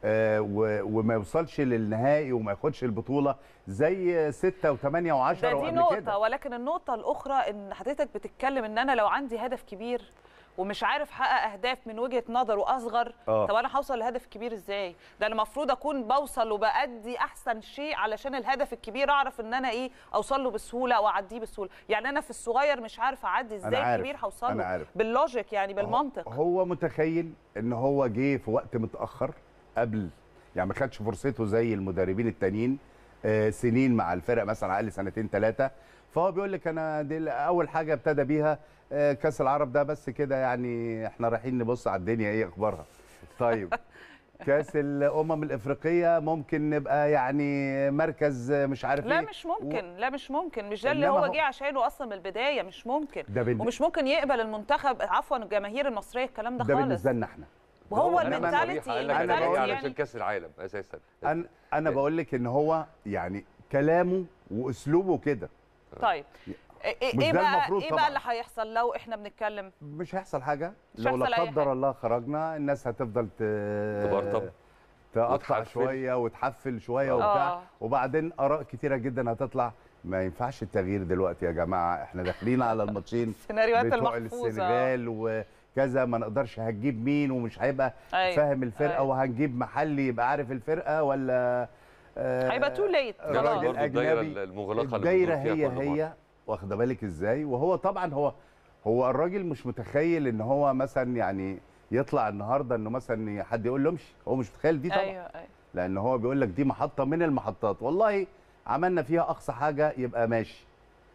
آه، و- وما يوصلش للنهائي وما ياخدش البطوله زي 6 و8 و10 ده دي وقبل نقطة كده ولكن النقطة الأخرى إن حضرتك بتتكلم إن أنا لو عندي هدف كبير ومش عارف احقق اهداف من وجهه نظر واصغر آه. طب انا هوصل لهدف كبير ازاي ده انا المفروض اكون بوصل وبادي احسن شيء علشان الهدف الكبير اعرف ان انا ايه اوصل له بسهوله او اعديه بسهوله يعني انا في الصغير مش عارف اعدي ازاي عارف. الكبير هوصل أنا له عارف. باللوجيك يعني بالمنطق هو متخيل ان هو جه في وقت متاخر قبل يعني ما خدش فرصته زي المدربين التانيين آه، سنين مع الفرق مثلا اقل سنتين ثلاثه فهو بيقول لك انا دي اول حاجه ابتدى بيها آه، كاس العرب ده بس كده يعني احنا رايحين نبص على الدنيا ايه اخبارها طيب كاس الامم الافريقيه ممكن نبقى يعني مركز آه، مش عارف لا ايه مش ممكن لا مش ممكن مش ده اللي إنما هو هو- جه عشانه اصلا من البدايه مش ممكن ده بال- ومش ممكن يقبل المنتخب عفوا الجماهير المصريه الكلام ده ده خالص بالنسبه لنا احنا وهو أنا المنتاليتي صريح، قال لك أنا انا بقول جاي المنتاليتي علشان يعني كاس العالم اساسا انا انا بقول لك ان هو يعني كلامه واسلوبه كده طيب ايه مش إيه ده بقى المفروض ايه طبعاً. بقى اللي هيحصل لو احنا بنتكلم مش هيحصل حاجه مش لو لا هيحصل أي قدر حاجة. الله خرجنا الناس هتفضل ت... تبرطم تقطع وتحفل. شويه وتحفل شويه آه. وبتاع آه. وبعدين اراء كتيره جدا هتطلع ما ينفعش التغيير دلوقتي يا جماعه احنا داخلين على الماتشين السيناريوهات بتوع المحفوظه السنغال وكذا ما نقدرش هتجيب مين ومش هيبقى أيوة. فاهم الفرقه أيوة. وهنجيب محلي يبقى عارف الفرقه ولا آه، هيبقى تو ليت الراجل خلاص برضه الدايره الأجنبي المغلقه اللي الدايره بنقول فيها هي كل مرة. هي واخده بالك ازاي وهو طبعا هو هو الراجل مش متخيل ان هو مثلا يعني يطلع النهارده انه مثلا حد يقول له امشي هو مش متخيل دي طبعا ايوه ايوه لان هو بيقول لك دي محطه من المحطات والله عملنا فيها اقصى حاجه يبقى ماشي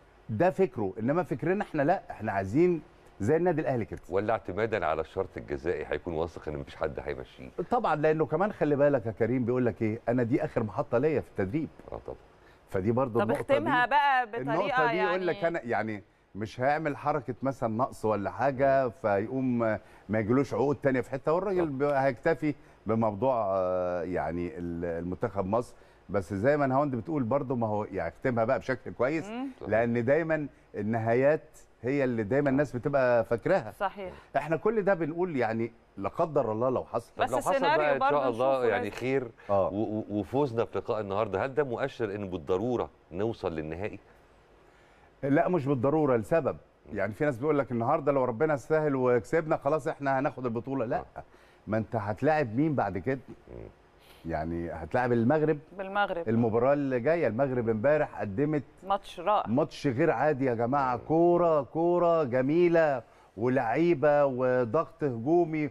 ده فكره انما فكرنا احنا لا احنا عايزين زي النادي الاهلي كده ولا اعتمادا على الشرط الجزائي هيكون واثق ان مفيش حد هيمشيه طبعا لانه كمان خلي بالك يا كريم بيقول لك ايه انا دي اخر محطه ليا في التدريب اه طبعا فدي برضو طب النقطه دي اختمها بقى بطريقه النقطه دي يعني يقول لك انا يعني مش هيعمل حركه مثلا نقص ولا حاجه فيقوم ما يجيلوش عقود تانية في حته والراجل بي- هيكتفي بموضوع آه، يعني ال- المنتخب مصر بس زي ما نهاوند بتقول برضو ما هو يعني اختمها بقى بشكل كويس مم. لان دايما النهايات هي اللي دايما الناس بتبقى فاكراها صحيح احنا كل ده بنقول يعني لا قدر الله لو حصل بس لو حصل السيناريو بقى ان برضه شاء الله نشوفه يعني لازم. خير اه و- و- وفوزنا في لقاء النهارده هل ده مؤشر ان بالضروره نوصل للنهائي لا مش بالضروره لسبب يعني في ناس بيقول لك النهارده لو ربنا سهل وكسبنا خلاص احنا هناخد البطوله لا ما انت هتلاعب مين بعد كده يعني هتلاعب المغرب بالمغرب المباراه اللي جايه المغرب امبارح قدمت ماتش رائع ماتش غير عادي يا جماعه كوره كوره جميله ولعيبه وضغط هجومي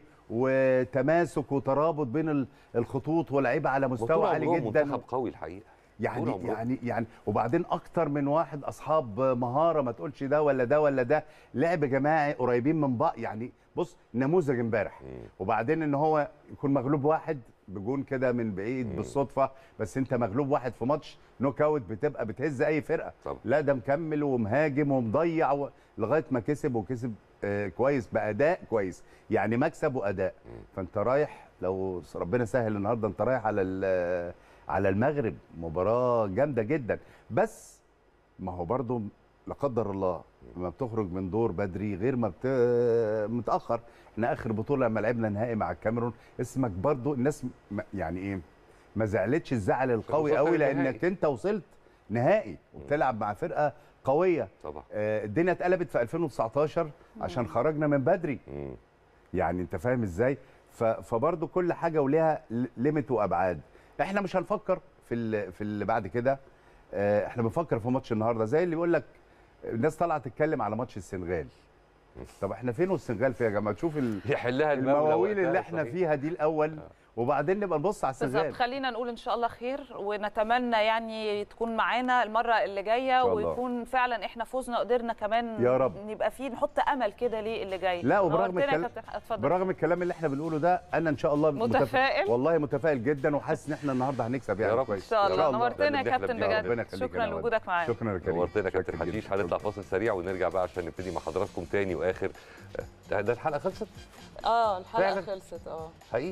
وتماسك وترابط بين ال- الخطوط ولعيبه على مستوى طول عالي عمرهم جدا منتخب قوي الحقيقه طول يعني عمرهم. يعني يعني وبعدين اكتر من واحد اصحاب مهاره ما تقولش ده ولا ده ولا ده لعب جماعي قريبين من بعض يعني بص نموذج امبارح وبعدين ان هو يكون مغلوب واحد بجون كده من بعيد بالصدفه بس انت مغلوب واحد في ماتش نوك اوت بتبقى بتهز اي فرقه طبعا. لا ده مكمل ومهاجم ومضيع و... لغايه ما كسب وكسب آه كويس باداء كويس يعني مكسب واداء فانت رايح لو ربنا سهل النهارده انت رايح على ال- على المغرب مباراه جامده جدا بس ما هو برضو لا قدر الله لما بتخرج من دور بدري غير ما بت... متاخر احنا اخر بطوله لما لعبنا نهائي مع الكاميرون اسمك برضو الناس م... يعني ايه ما زعلتش الزعل القوي وصلت قوي للنهائي. لانك انت وصلت نهائي وبتلعب مع فرقه قويه طبعا آه، الدنيا اتقلبت في 2019 عشان خرجنا من بدري مم. يعني انت فاهم ازاي ف- فبرضه كل حاجه وليها ليميت وابعاد احنا مش هنفكر في ال- في اللي بعد كده آه، احنا بنفكر في ماتش النهارده زي اللي بيقول لك الناس طالعه تتكلم على ماتش السنغال طب احنا فين والسنغال فيها يا جماعه تشوف ال- يحلها المولى المواويل وقتها، اللي احنا صحيح. فيها دي الاول وبعدين نبقى نبص على بالظبط السنغال خلينا نقول ان شاء الله خير ونتمنى يعني تكون معانا المره اللي جايه شاء الله. ويكون فعلا احنا فزنا قدرنا كمان يا رب. نبقى فيه نحط امل كده ليه اللي جاي لا وبرغم نورتنا يا الكلام كابتن اتفضل برغم الكلام اللي احنا بنقوله ده انا ان شاء الله متف- متفائل؟ والله متفائل جدا وحاسس ان احنا النهارده هنكسب يعني يا رب. كويس ان شاء الله ده نورتنا اللي يا بنحلم كابتن بيه. ربنا بجد يخليك يا شكرا نوال. لوجودك معانا شكرا يا كريم نورتنا يا كابتن شكراً حشيش جداً. هنطلع فاصل سريع ونرجع بقى عشان نبتدي مع حضراتكم تاني واخر ده, ده الحلقه خلصت اه الحلقه فعلاً. خلصت اه حقيقي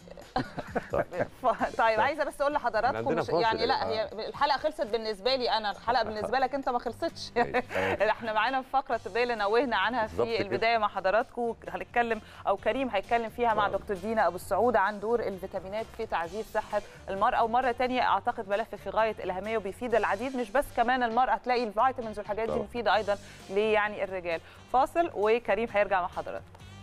ف- طيب عايزه بس اقول لحضراتكم عندنا مش فاصل يعني لا آه. هي الحلقه خلصت بالنسبه لي انا الحلقه بالنسبه لك انت ما خلصتش احنا معانا في فقره الطبيه اللي نوهنا عنها بالظبط في كده. البدايه مع حضراتكم هنتكلم او كريم هيتكلم فيها مع آه. دكتور دينا ابو السعود عن دور الفيتامينات في تعزيز صحه المراه ومره تانية اعتقد ملف في غايه الاهميه وبيفيد العديد مش بس كمان المراه تلاقي الفيتامينز والحاجات دي طبعا. مفيده ايضا ليه يعني الرجال فاصل وكريم هيرجع مع حضراتكم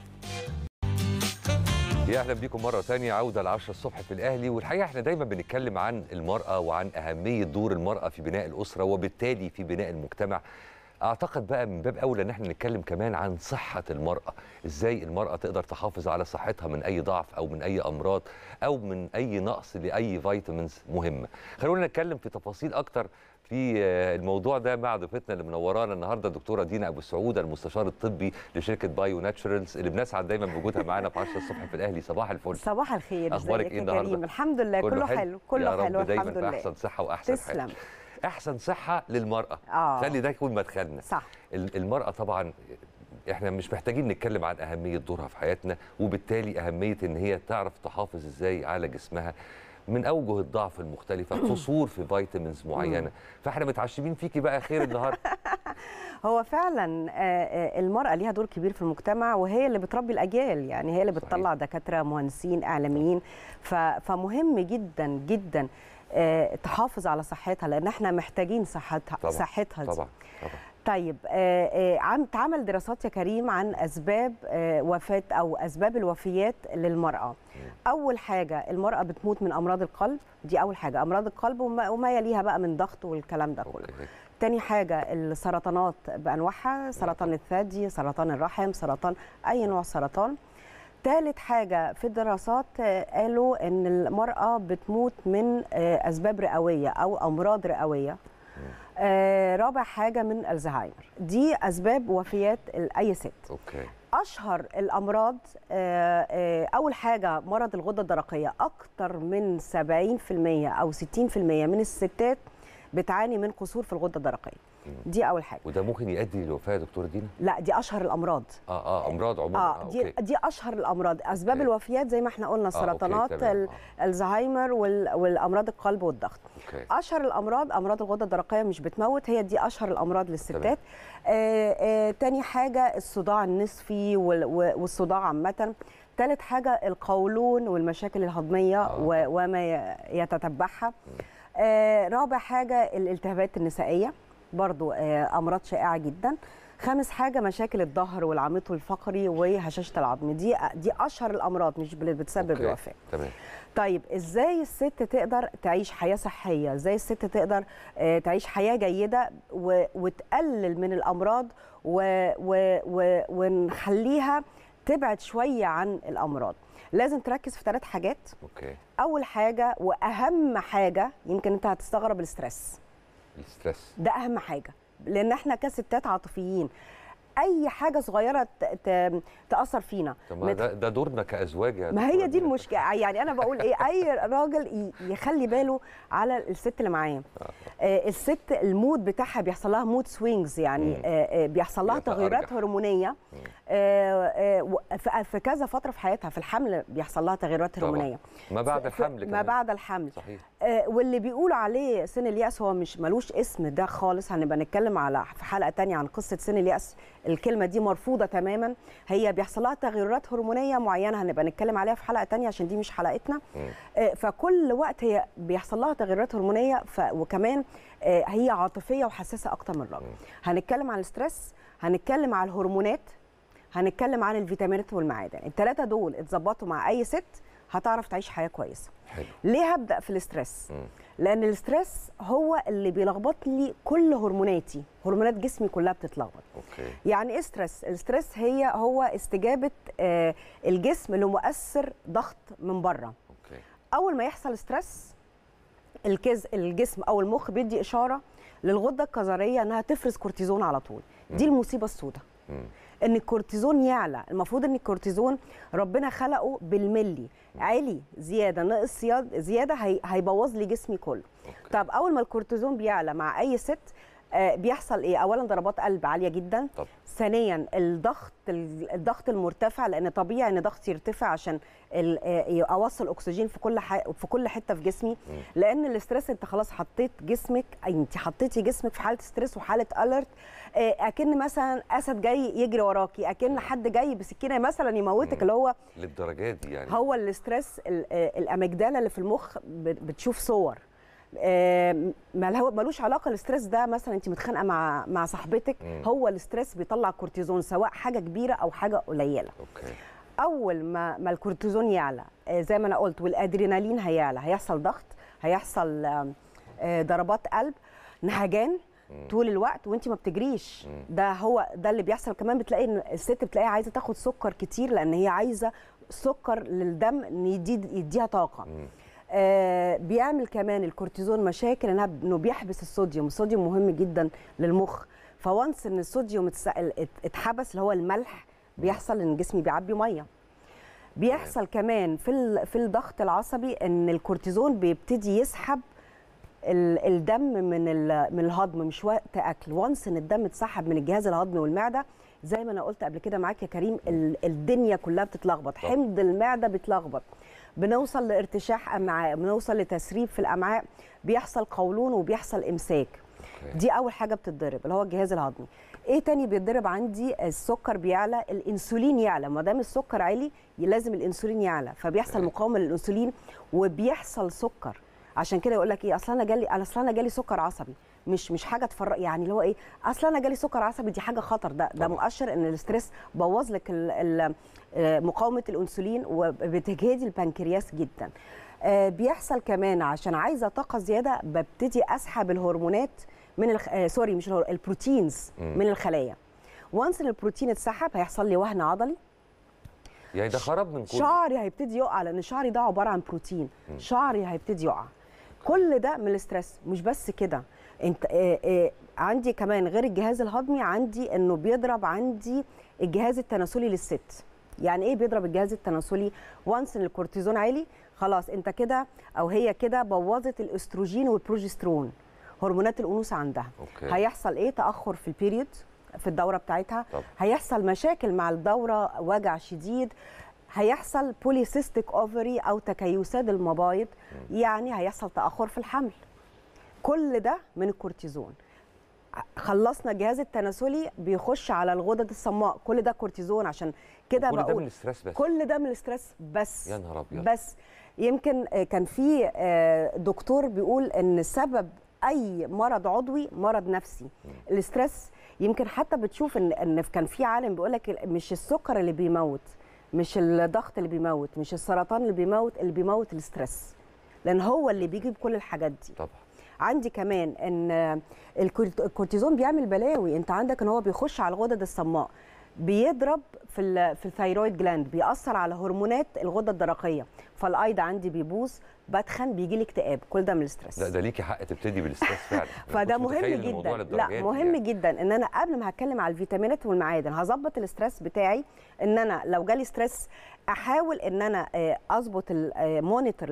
يا اهلا بيكم مره ثانيه عوده ل 10 الصبح في الاهلي والحقيقه احنا دايما بنتكلم عن المراه وعن اهميه دور المراه في بناء الاسره وبالتالي في بناء المجتمع اعتقد بقى من باب اولى ان احنا نتكلم كمان عن صحه المراه ازاي المراه تقدر تحافظ على صحتها من اي ضعف او من اي امراض او من اي نقص لاي فيتامينز مهمه خلونا نتكلم في تفاصيل اكتر في آه، الموضوع ده مع ضيفتنا اللي منورانا النهارده الدكتوره دينا ابو السعود المستشار الطبي لشركه بايو ناتشرالز اللي بنسعد دايما بوجودها معانا في 10 الصبح في الاهلي صباح الفل صباح الخير أخبارك ازيك إيه يا النهاردة؟ كريم الحمد لله كله, حلو كله يا حلو رب دايما الحمد في لله احسن صحه واحسن تسلم حال احسن صحه للمراه اه خلي ده يكون مدخلنا صح ال- المرأة طبعا احنا مش محتاجين نتكلم عن أهمية دورها في حياتنا وبالتالي أهمية إن هي تعرف تحافظ إزاي على جسمها من أوجه الضعف المختلفة قصور في فيتامينز معينة فاحنا متعشمين فيكي بقى خير النهاردة هو فعلا آه، آه، المرأة ليها دور كبير في المجتمع وهي اللي بتربي الأجيال يعني هي اللي صحيح. بتطلع دكاترة مهندسين إعلاميين ف- فمهم جدا جدا آه، تحافظ على صحتها لأن احنا محتاجين صحتها طبعا صحتها دي. طبعا طبعا طيب آه، آه، عم تعمل دراسات يا كريم عن اسباب آه، وفاه او اسباب الوفيات للمراه اول حاجه المراه بتموت من امراض القلب دي اول حاجه امراض القلب وما, وما يليها بقى من ضغط والكلام ده كله أوكي. تاني حاجه السرطانات بانواعها سرطان الثدي سرطان الرحم سرطان اي نوع سرطان ثالث حاجة في الدراسات آه، قالوا إن المرأة بتموت من آه، أسباب رئوية أو أمراض رئوية آه، رابع حاجة من الزهايمر دي أسباب وفيات ال- أي ست أوكي أشهر الأمراض آه، آه، أول حاجة مرض الغدة الدرقية أكتر من 70% أو 60% من الستات بتعاني من قصور في الغدة الدرقية دي أول حاجة وده ممكن يؤدي للوفاة يا دكتورة دينا؟ لا دي أشهر الأمراض اه اه أمراض عموما اه دي أوكي. دي اشهر الامراض اسباب أوكي. الوفيات زي ما احنا قلنا أوكي، السرطانات تمام، ال- الزهايمر وال- والامراض القلب والضغط أوكي اشهر الامراض امراض الغده الدرقيه مش بتموت هي دي اشهر الامراض للستات آه آه تاني حاجه الصداع النصفي وال- و- والصداع عامه تالت حاجه القولون والمشاكل الهضميه آه. و- وما ي- يتتبعها آه رابع حاجه الالتهابات النسائيه برضو آه امراض شائعه جدا خامس حاجه مشاكل الظهر والعميق الفقري وهشاشه العظم دي دي اشهر الامراض مش اللي بتسبب أوكي. الوفاه تمام طيب ازاي الست تقدر تعيش حياه صحيه ازاي الست تقدر آه، تعيش حياه جيده و- وتقلل من الامراض و و و ونخليها تبعد شويه عن الامراض لازم تركز في ثلاث حاجات أوكي اول حاجه واهم حاجه يمكن انت هتستغرب الاسترس الستريس ده اهم حاجه لان احنا كستات عاطفيين اي حاجه صغيره ت- ت- تاثر فينا طب ما مت- ده, ده دورنا كأزواج يا ما دكتورة هي دي دينا. المشكله يعني انا بقول ايه اي راجل ي- يخلي باله على الست اللي معاه آه الست المود بتاعها بيحصل لها مود سوينجز يعني مم. آه آه بيحصل لها يتأرجح. تغيرات هرمونيه آه آه و- في- في كذا فتره في حياتها في الحمل بيحصل لها تغيرات طبعاً. هرمونيه ما بعد في- الحمل ما كمان بعد الحمل صحيح آه، واللي بيقولوا عليه سن اليأس هو مش ملوش اسم ده خالص هنبقى نتكلم على في حلقة تانية عن قصة سن اليأس الكلمة دي مرفوضة تماما هي بيحصل لها تغيرات هرمونية معينة هنبقى نتكلم عليها في حلقة تانية عشان دي مش حلقتنا مم. آه، فكل وقت هي بيحصل لها تغيرات هرمونية ف... وكمان آه، هي عاطفية وحساسة أكتر من الراجل هنتكلم عن الاسترس هنتكلم عن الهرمونات هنتكلم عن الفيتامينات والمعادن الثلاثة دول اتظبطوا مع أي ست هتعرف تعيش حياة كويسة حلو ليه هبدا في الاسترس مم. لان الاسترس هو اللي بيلخبط لي كل هرموناتي هرمونات جسمي كلها بتتلخبط أوكي يعني ايه ستريس الاسترس هي هو استجابه آه، الجسم لمؤثر ضغط من بره أوكي اول ما يحصل ستريس الكز الجسم او المخ بيدي اشاره للغده الكظريه انها تفرز كورتيزون على طول دي المصيبه السوداء مم. ان الكورتيزون يعلى المفروض ان الكورتيزون ربنا خلقه بالملي عالي زياده نقص زياد- زياده هي- هيبوظ لي جسمي كله أوكي. طب اول ما الكورتيزون بيعلى مع اي ست آه، بيحصل ايه اولا ضربات قلب عاليه جدا طب. ثانيا الضغط الضغط المرتفع لان طبيعي ان ضغطي يرتفع عشان ال- آه، اوصل اكسجين في كل ح... في كل حته في جسمي لان الاسترس انت خلاص حطيت جسمك انت حطيتي جسمك في حاله ستريس وحاله الرت اكن مثلا اسد جاي يجري وراكي اكن حد جاي بسكينه مثلا يموتك اللي هو للدرجه دي يعني هو الاسترس ال- آه، الاميجدالا اللي في المخ ب- بتشوف صور آه، ماله- ملوش علاقه الاسترس ده مثلا انت متخانقه مع مع صاحبتك مم. هو الاسترس بيطلع كورتيزون سواء حاجه كبيره او حاجه قليله اوكي اول ما ما الكورتيزون يعلى آه، زي ما انا قلت والادرينالين هيعلى هيحصل ضغط هيحصل آم، آه، ضربات قلب نهجان طول الوقت وانت ما بتجريش ده هو ده اللي بيحصل كمان بتلاقي ان الست بتلاقيها عايزه تاخد سكر كتير لان هي عايزه سكر للدم ان يدي يديها طاقه آه بيعمل كمان الكورتيزون مشاكل انها انه بيحبس الصوديوم الصوديوم مهم جدا للمخ فوانس ان الصوديوم اتس- ات- اتحبس اللي هو الملح بيحصل ان جسمي بيعبي ميه بيحصل كمان في ال- في الضغط العصبي ان الكورتيزون بيبتدي يسحب ال- الدم من ال- من الهضم مش وقت اكل وانس ان الدم اتسحب من الجهاز الهضمي والمعده زي ما انا قلت قبل كده معاك يا كريم ال- الدنيا كلها بتتلخبط حمض المعده بيتلخبط بنوصل لارتشاح امعاء بنوصل لتسريب في الامعاء بيحصل قولون وبيحصل امساك أوكي. دي اول حاجه بتتضرب اللي هو الجهاز الهضمي ايه تاني بيتضرب عندي السكر بيعلى الانسولين يعلى ما دام السكر عالي لازم الانسولين يعلى فبيحصل أوكي. مقاومه للانسولين وبيحصل سكر عشان كده يقول لك ايه اصل انا جالي اصل انا جالي سكر عصبي مش مش حاجه تفرق يعني اللي هو ايه اصل انا جالي سكر عصبي دي حاجه خطر ده ده طبعا. مؤشر ان الاسترس بوظ لك ال- ال- آه، مقاومه الانسولين وبتجهدي البنكرياس جدا آه، بيحصل كمان عشان عايزه طاقه زياده ببتدي اسحب الهرمونات من الخ... آه سوري مش الهر... البروتينز مم. من الخلايا وانس ان البروتين اتسحب هيحصل لي وهن عضلي يعني ده خراب من كل شعري هيبتدي يقع لان شعري ده عباره عن بروتين شعري هيبتدي يقع كل ده من الاسترس مش بس كده انت آه آه عندي كمان غير الجهاز الهضمي عندي انه بيضرب عندي الجهاز التناسلي للست يعني ايه بيضرب الجهاز التناسلي وانس ان الكورتيزون عالي خلاص انت كده او هي كده بوظت الاستروجين والبروجسترون هرمونات الانوثه عندها أوكي. هيحصل ايه تاخر في البيريود في الدوره بتاعتها طبعا. هيحصل مشاكل مع الدوره وجع شديد هيحصل بوليسيستيك اوفري او تكيسات المبايض يعني هيحصل تاخر في الحمل كل ده من الكورتيزون خلصنا الجهاز التناسلي بيخش على الغدد الصماء كل ده كورتيزون عشان كده كل ده بقول من الستريس بس كل ده من الاسترس بس يا نهار أبيض. بس يمكن آه، كان في آه، دكتور بيقول ان سبب اي مرض عضوي مرض نفسي الاسترس يمكن حتى بتشوف ان ان كان في عالم بيقول لك مش السكر اللي بيموت مش الضغط اللي بيموت مش السرطان اللي بيموت اللي بيموت الاسترس لان هو اللي بيجيب كل الحاجات دي طبعا عندي كمان ان الكورت- الكورتيزون بيعمل بلاوي انت عندك ان هو بيخش على الغدد الصماء بيضرب في ال في الثايرويد جلاند بيأثر على هرمونات الغده الدرقيه فالايض عندي بيبوظ بتخن بيجي لي اكتئاب كل ده من الاسترس لا ده ليكي حق تبتدي بالاسترس فعلا أنا فده كنتش مهم متخيل إن الموضوع جدا للدرجة لا دي مهم يعني. جدا ان انا قبل ما هتكلم على الفيتامينات والمعادن هظبط الاسترس بتاعي ان انا لو جالي ستريس احاول ان انا آه، اظبط المونيتور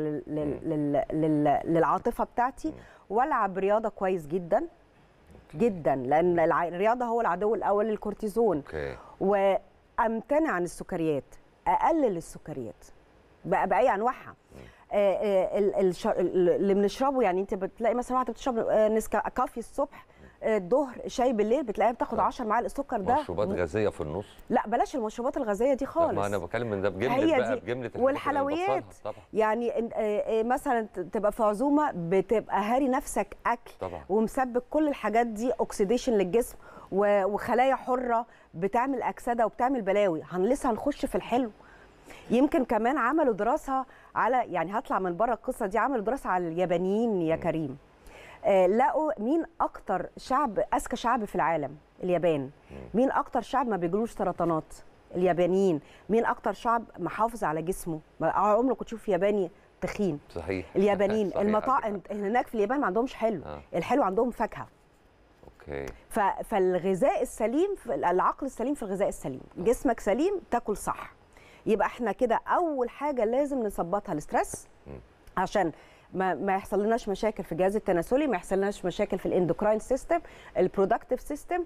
للعاطفه بتاعتي والعب رياضه كويس جدا جدا لان الع- الرياضه هو العدو الاول للكورتيزون اوكي وامتنع عن السكريات اقلل السكريات بقى باي انواعها آه، آه، ال- الش- ال- اللي بنشربه يعني انت بتلاقي مثلا واحده بتشرب آه، نسكا كافي الصبح آه، الظهر شاي بالليل بتلاقيها بتاخد 10 معالق سكر ده مشروبات غازيه في النص لا بلاش المشروبات الغازيه دي طب خالص ما انا بتكلم من ده بجمله هي بقى دي. بجمله الحاجات اللي والحلويات بنبطلها. طبعا يعني إن- آه، آه، مثلا ت- تبقى في عزومه بتبقى هاري نفسك اكل طبعا. ومسبب كل الحاجات دي اوكسيديشن للجسم و- وخلايا حره بتعمل اكسده وبتعمل بلاوي هن لسه هنخش في الحلو يمكن كمان عملوا دراسه على يعني هطلع من بره القصه دي عملوا دراسه على اليابانيين يا كريم آه لقوا مين اكتر شعب اذكى شعب في العالم اليابان مين اكتر شعب ما بيجيلوش سرطانات اليابانيين مين اكتر شعب محافظ على جسمه ما عمرك تشوف ياباني تخين صحيح اليابانيين صحيح، المطاعم عندك حق. هناك في اليابان ما عندهمش حلو آه. الحلو عندهم فاكهه اوكي ف... فالغذاء السليم في العقل السليم في الغذاء السليم جسمك سليم تاكل صح يبقى احنا كده اول حاجه لازم نظبطها الاسترس عشان ما, ما يحصل لناش مشاكل في الجهاز التناسلي ما يحصل لناش مشاكل في الاندوكراين سيستم البرودكتيف سيستم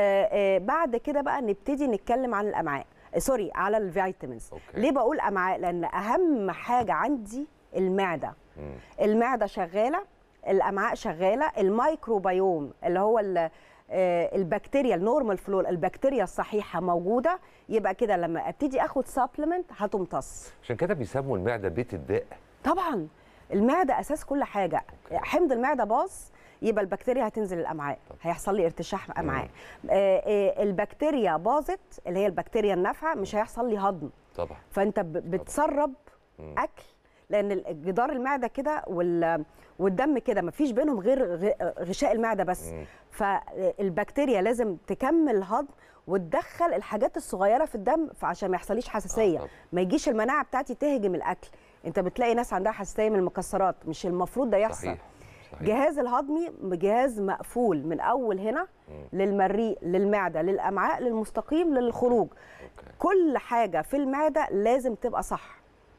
بعد كده بقى نبتدي نتكلم عن الامعاء آه، سوري على الفيتامينز أوكي. ليه بقول امعاء لان اهم حاجه عندي المعده مم. المعده شغاله الامعاء شغاله الميكروبيوم اللي هو ال- آه، البكتيريا النورمال فلور البكتيريا الصحيحه موجوده يبقى كده لما ابتدي اخد سبلمنت هتمتص عشان كده بيسموا المعده بيت الداء طبعا المعده اساس كل حاجه أوكي. حمض المعده باظ يبقى البكتيريا هتنزل الامعاء هيحصل لي ارتشاح امعاء آه، آه، البكتيريا باظت اللي هي البكتيريا النافعه مش هيحصل لي هضم طبعا فانت ب- بتسرب مم. اكل لان ال- جدار المعده كده وال- والدم كده مفيش بينهم غير غ- غشاء المعده بس مم. فالبكتيريا لازم تكمل الهضم وتدخل الحاجات الصغيره في الدم فعشان ما يحصليش حساسيه طبعا. ما يجيش المناعه بتاعتي تهجم الاكل انت بتلاقي ناس عندها حساسيه من المكسرات مش المفروض ده يحصل صحيح صحيح جهاز الهضمي جهاز مقفول من اول هنا للمريء للمعده للامعاء للمستقيم للخروج أوكي. كل حاجه في المعده لازم تبقى صح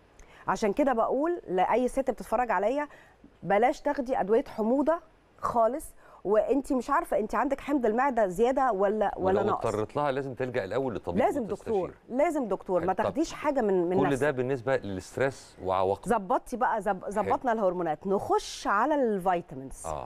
عشان كده بقول لاي ست بتتفرج عليا بلاش تاخدي ادويه حموضه خالص وانت مش عارفه انت عندك حمض المعده زياده ولا ولا ولو نقص اضطرت لها لازم تلجا الاول لطبيب لازم وتستشير. دكتور لازم دكتور ما طب تاخديش حاجه من من كل نفسك ده بالنسبه للستريس وعواقبه ظبطتي بقى زب- ظبطنا الهرمونات نخش على الفيتامينز اه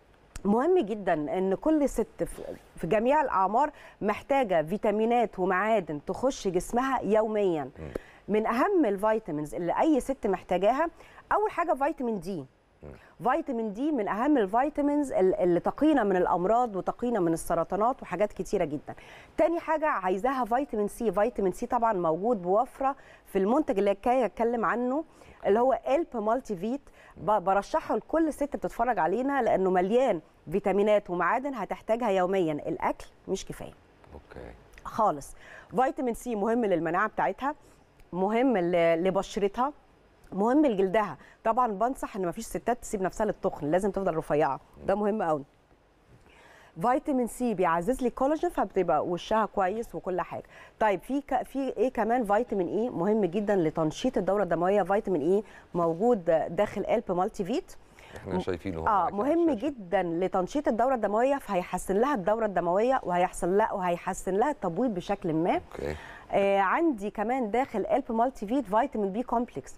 مهم جدا ان كل ست في- في جميع الاعمار محتاجه فيتامينات ومعادن تخش جسمها يوميا من اهم الفيتامينز اللي اي ست محتاجاها اول حاجه فيتامين دي فيتامين دي من اهم الفيتامينز ال- اللي تقينا من الامراض وتقينا من السرطانات وحاجات كتيره جدا تاني حاجه عايزاها فيتامين سي فيتامين سي طبعا موجود بوفره في المنتج اللي كاي اتكلم عنه اللي هو الب مالتي فيت ب- برشحه لكل ست بتتفرج علينا لانه مليان فيتامينات ومعادن هتحتاجها يوميا الاكل مش كفايه اوكي خالص فيتامين سي مهم للمناعه بتاعتها مهم ل- لبشرتها مهم لجلدها طبعا بنصح ان مفيش ستات تسيب نفسها للتخن لازم تفضل رفيعه ده مهم قوي فيتامين سي بيعزز لي كولاجين فبتبقى وشها كويس وكل حاجه طيب في ك... في ايه كمان فيتامين اي مهم جدا لتنشيط الدوره الدمويه فيتامين اي موجود داخل الب مالتي فيت احنا شايفينه هو اه معاك على مهم الشاشة. جدا لتنشيط الدوره الدمويه فهيحسن لها الدوره الدمويه وهيحصل لها وهيحسن لها التبويض بشكل ما اوكي آه عندي كمان داخل الب مالتي فيت فيتامين بي كومبلكس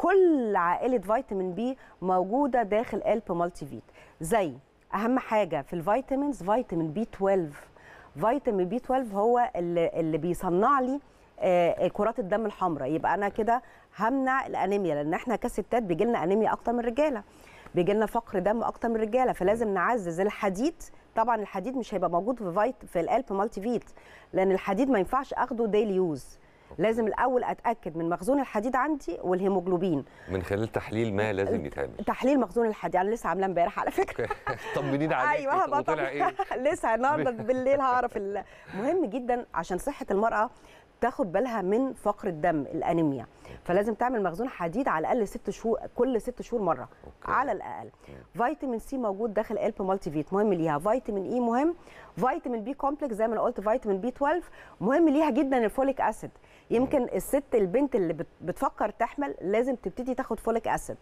كل عائله فيتامين بي موجوده داخل الب مالتي فيت زي اهم حاجه في الفيتامينز فيتامين بي 12 فيتامين بي 12 هو اللي, اللي بيصنع لي آه كرات الدم الحمراء يبقى انا كده همنع الانيميا لان احنا كستات بيجي لنا انيميا اكتر من الرجاله بيجي لنا فقر دم اكتر من الرجاله فلازم نعزز الحديد طبعا الحديد مش هيبقى موجود في فيت في الالب مالتي فيت لان الحديد ما ينفعش اخده ديلي يوز لازم الاول اتاكد من مخزون الحديد عندي والهيموجلوبين من خلال تحليل ما لازم يتعمل تحليل مخزون الحديد انا لسه عاملاه امبارح على فكره اوكي طمنين عليك ايوه هبقى وطلع ايه لسه النهارده بالليل هعرف ال- مهم جدا عشان صحه المراه تاخد بالها من فقر الدم الانيميا فلازم تعمل مخزون حديد على الاقل ست شهور كل ست شهور مره أوكي. على الاقل فيتامين سي موجود داخل الب مالتي فيت مهم ليها فيتامين اي مهم فيتامين بي كومبلكس زي ما انا قلت فيتامين بي 12 مهم ليها جدا الفوليك اسيد يمكن الست البنت اللي بت- بتفكر تحمل لازم تبتدي تاخد فوليك اسيد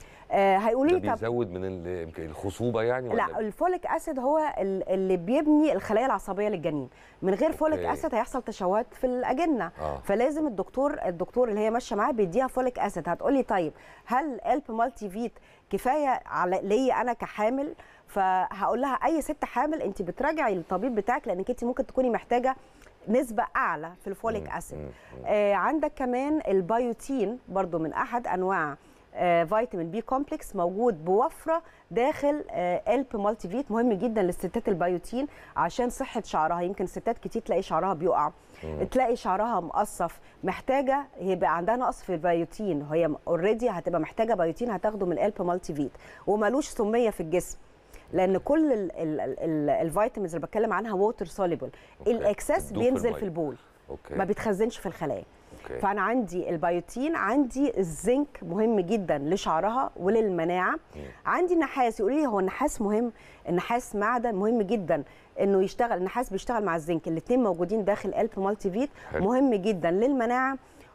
آه هيقولوا ده لي طب بيزود من ال- يمكن الخصوبه يعني ولا لا الفوليك اسيد هو ال- اللي بيبني الخلايا العصبيه للجنين من غير فوليك أوكي. اسيد هيحصل تشوهات في الاجنه آه. فلازم الدكتور الدكتور اللي هي ماشيه معاه بيديها فوليك اسيد هتقولي طيب هل الب مالتي فيت كفايه على ليا انا كحامل فهقول لها اي ست حامل انت بتراجعي الطبيب بتاعك لانك انت ممكن تكوني محتاجه نسبة أعلى في الفوليك أسيد آه عندك كمان البيوتين برضو من أحد أنواع آه فيتامين بي كومبلكس موجود بوفرة داخل آه الب مالتي فيت مهم جدا للستات البيوتين عشان صحة شعرها يمكن ستات كتير تلاقي شعرها بيقع تلاقي شعرها مقصف محتاجة يبقى عندها نقص في البيوتين هي اوريدي هتبقى محتاجة بيوتين هتاخده من الب مالتي فيت وملوش سمية في الجسم لان كل ال- ال- ال- الفيتامينز اللي بتكلم عنها ووتر سوليبل أوكي. الاكسس بتدوب في بينزل المية. في البول اوكي ما بيتخزنش في الخلايا اوكي فانا عندي البيوتين عندي الزنك مهم جدا لشعرها وللمناعه عندي النحاس يقولوا لي هو النحاس مهم النحاس معدن مهم جدا انه يشتغل النحاس بيشتغل مع الزنك الاثنين موجودين داخل الب مالتي فيت حلو. مهم جدا للمناعه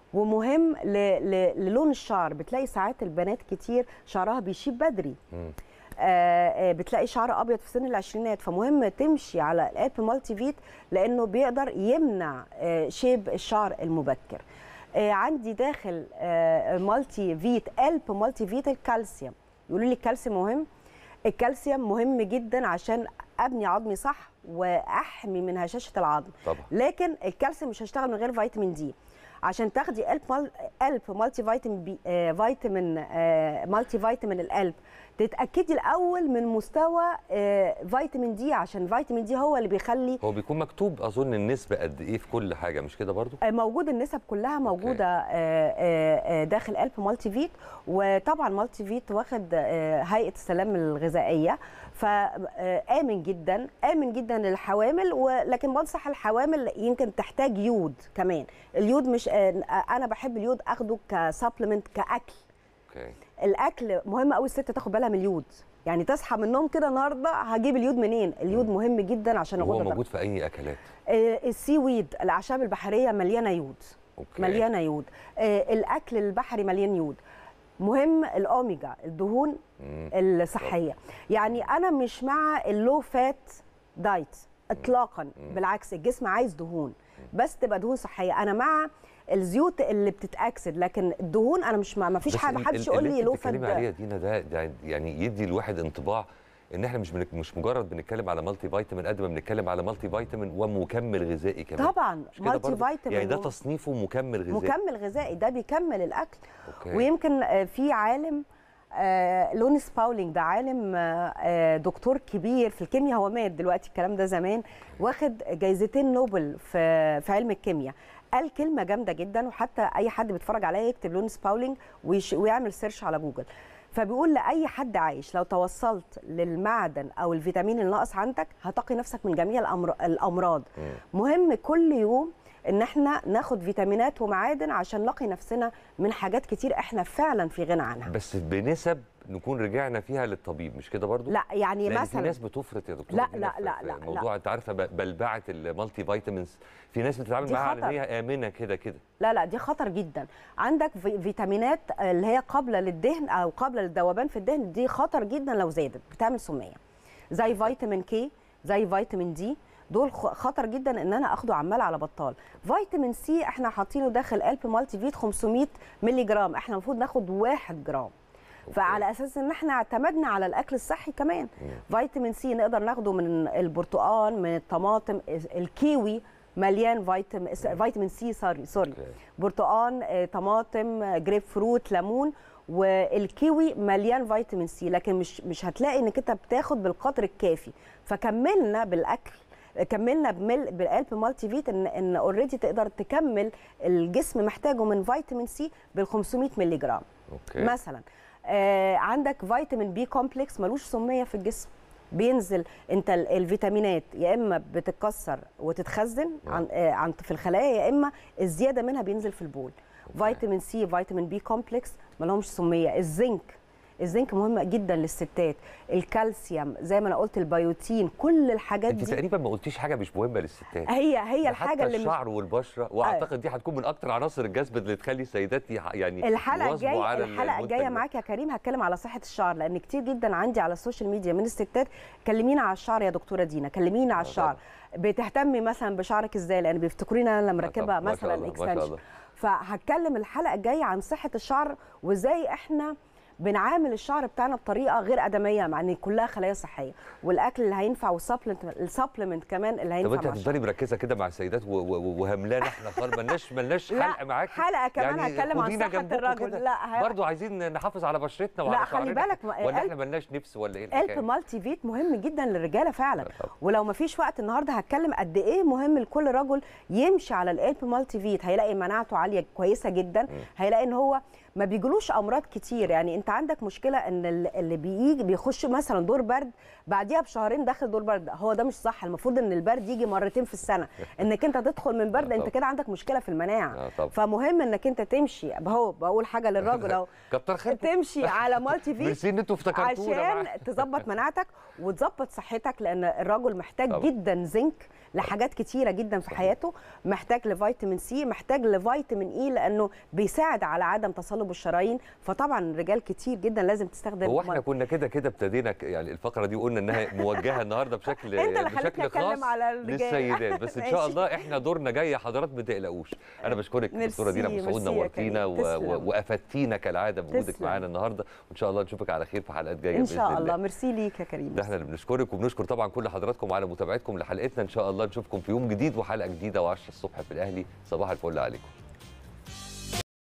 ومهم ل... ل... للون الشعر بتلاقي ساعات البنات كتير شعرها بيشيب بدري مم. آه، آه، بتلاقي شعر ابيض في سن العشرينات فمهم تمشي على الالب مالتي فيت لانه بيقدر يمنع آه، شيب الشعر المبكر آه، عندي داخل آه، مالتي فيت الب مالتي فيت الكالسيوم يقولوا لي الكالسيوم مهم الكالسيوم مهم جدا عشان ابني عظمي صح واحمي من هشاشه العظم طبعا لكن الكالسيوم مش هيشتغل من غير فيتامين دي عشان تاخدي الب مال... الب مالتي فيتامين بي آه فيتامين آه مالتي فيتامين القلب تتاكدي الاول من مستوى آه فيتامين دي عشان فيتامين دي هو اللي بيخلي هو بيكون مكتوب اظن النسبه قد ايه في كل حاجه مش كده برضو آه، موجود النسب كلها موجوده آه، آه، آه، داخل قلب مالتي فيت وطبعا مالتي فيت واخد آه، هيئه السلام الغذائيه فامن جدا امن جدا للحوامل ولكن بنصح الحوامل يمكن تحتاج يود كمان اليود مش آه، انا بحب اليود اخده كسبلمنت كاكل اوكي الاكل مهم قوي الست تاخد بالها من اليود يعني تصحى من النوم كده النهارده هجيب اليود منين اليود مهم جدا عشان وهو الغدة موجود في اي اكلات آه، السي ويد الاعشاب البحريه مليانه يود اوكي مليانه يود آه، الاكل البحري مليان يود مهم الاوميجا الدهون مم. الصحيه يعني انا مش مع اللو فات دايت اطلاقا بالعكس الجسم عايز دهون بس تبقى دهون صحيه انا مع الزيوت اللي بتتاكسد لكن الدهون انا مش مع ما فيش بس حاجه ال- محدش ال- يقول اللي لي انت لو بتتكلمي فات عليها دينا ده, ده يعني يدي الواحد انطباع ان احنا مش بنك مش مجرد بنتكلم على مالتي فيتامين قد ما بنتكلم على مالتي فيتامين ومكمل غذائي كمان طبعا مش كده مالتي برضو؟ فيتامين يعني ده و- تصنيفه مكمل غذائي مكمل غذائي ده بيكمل الاكل اوكي ويمكن آه، في عالم آه، لونس باولينج ده عالم آه، آه، دكتور كبير في الكيمياء هو مات دلوقتي الكلام ده زمان واخد جايزتين نوبل في في علم الكيمياء قال كلمه جامده جدا وحتى اي حد بيتفرج عليها يكتب لونس باولينج ويش- ويعمل سيرش على جوجل فبيقول لاي حد عايش لو توصلت للمعدن او الفيتامين الناقص عندك هتقي نفسك من جميع الأمر- الامراض مهم كل يوم ان احنا ناخد فيتامينات ومعادن عشان نقي نفسنا من حاجات كتير احنا فعلا في غنى عنها بس بنسب نكون رجعنا فيها للطبيب مش كده برضو لا يعني لان في مثلا ناس بتفرط يا دكتور لا، هنا لا، في- لا، في لا، لا. موضوع انت عارفه ب- بلبعه المالتي فيتامينز في ناس بتتعامل دي معاها على ان خطر. هي امنه كده كده لا لا دي خطر جدا عندك في- فيتامينات اللي هي قابله للدهن او قابله للذوبان في الدهن دي خطر جدا لو زادت بتعمل سميه زي فيتامين كي زي فيتامين دي دول خ- خطر جدا ان انا اخده عمال على بطال فيتامين سي احنا حاطينه داخل قلب مالتي فيت 500 مللي جرام احنا المفروض ناخد 1 جرام فعلى اساس ان احنا اعتمدنا على الاكل الصحي كمان فيتامين سي نقدر ناخده من البرتقال من الطماطم الكيوي مليان فيتامين فيتامين سي سوري سوري أوكي. برتقان آه، طماطم آه، جريب فروت ليمون والكيوي مليان فيتامين سي لكن مش مش هتلاقي انك انت بتاخد بالقدر الكافي فكملنا بالاكل كملنا بمل بالقلب مالتي فيت ان ان اوريدي تقدر تكمل الجسم محتاجه من فيتامين سي بال 500 مللي جرام اوكي مثلا آه عندك فيتامين بي كومبلكس ملوش سميه في الجسم بينزل انت ال- الفيتامينات يا اما بتتكسر وتتخزن عن آه عن في الخلايا يا اما الزياده منها بينزل في البول فيتامين سي فيتامين بي كومبلكس ما لهمش سميه الزنك الزنك مهم جدا للستات الكالسيوم زي ما انا قلت البيوتين كل الحاجات انت دي تقريبا ما قلتيش حاجه مش مهمه للستات هي هي ده الحاجه حتى اللي مش الشعر والبشره واعتقد دي هتكون من اكتر عناصر الجذب اللي تخلي السيدات يح- يعني الحلقه يواظبوا الجايه على الحلقه المنتج الجايه ده. معاك يا كريم هتكلم على صحه الشعر لان كتير جدا عندي على السوشيال ميديا من الستات كلمينا على الشعر يا دكتوره دينا كلمينا على آه الشعر بتهتمي مثلا بشعرك ازاي لان بيفتكروني انا لما آه مركبه طبعاً، ما شاء مثلا الله، ما شاء اكستنشن الله. فهتكلم الحلقه الجايه عن صحه الشعر وازاي احنا بنعامل الشعر بتاعنا بطريقه غير ادميه مع ان كلها خلايا صحيه والاكل اللي هينفع والسبلمنت السبلمنت كمان اللي طب هينفع انت مع الشعر هتفضلي مركزه كده مع السيدات و- و- وهملانه احنا خالص ملناش ملناش لا، حلقه معاكي حلقة كمان هتكلم عن خدينا صحة جنبكم الرجل. كده. لا، ه- برضو عايزين نحافظ على بشرتنا وعلى لا، خلي شعرنا. بالك، ما- ولا قلب- احنا ملناش نفس ولا ايه قلب الحكايه مالتي فيت مهم جدا للرجاله فعلا لا طبعا. ولو ما فيش وقت النهارده هتكلم قد ايه مهم لكل رجل يمشي على القلب مالتي فيت هيلاقي مناعته عاليه كويسه جدا هيلاقي ان هو ما بيجيلوش امراض كتير يعني انت عندك مشكله ان ال- اللي بيجي بيخش مثلا دور برد بعديها بشهرين داخل دور برد هو ده مش صح المفروض ان البرد يجي مرتين في السنه انك انت تدخل من برد انت طبعا. كده عندك مشكله في المناعه آه طبعا. فمهم انك انت تمشي اهو بقول حاجه للراجل اهو كتر خيركم تمشي على مالتي فيت ميرسي ان انتوا افتكرتونا عشان معاك. تظبط مناعتك وتظبط صحتك لان الرجل محتاج طبعا. جدا زنك لحاجات كتيره جدا في صحيح. حياته محتاج لفيتامين سي محتاج لفيتامين اي لانه بيساعد على عدم تصلب الشرايين فطبعا رجال كتير جدا لازم تستخدم هو احنا كنا كده كده ابتدينا ك- يعني الفقره دي قلنا انها موجهه النهارده بشكل انت اللي بشكل خليتني اتكلم خاص على الرجال للسيدات بس ان شاء ماشي. الله احنا دورنا جاي يا حضرات ما تقلقوش انا بشكرك ميرسي، دكتوره دينا مسعود ميرسي يا نورتينا كريم. و- تسلم. و- وافدتينا كالعاده بوجودك تسلم. معانا النهارده وان شاء الله نشوفك على خير في حلقات جايه ان باذن شاء الله الله ميرسي ليك يا كريم ده احنا اللي بنشكرك وبنشكر طبعا كل حضراتكم على متابعتكم لحلقتنا ان شاء الله نشوفكم في يوم جديد وحلقه جديده و10 الصبح في الاهلي صباح الفل عليكم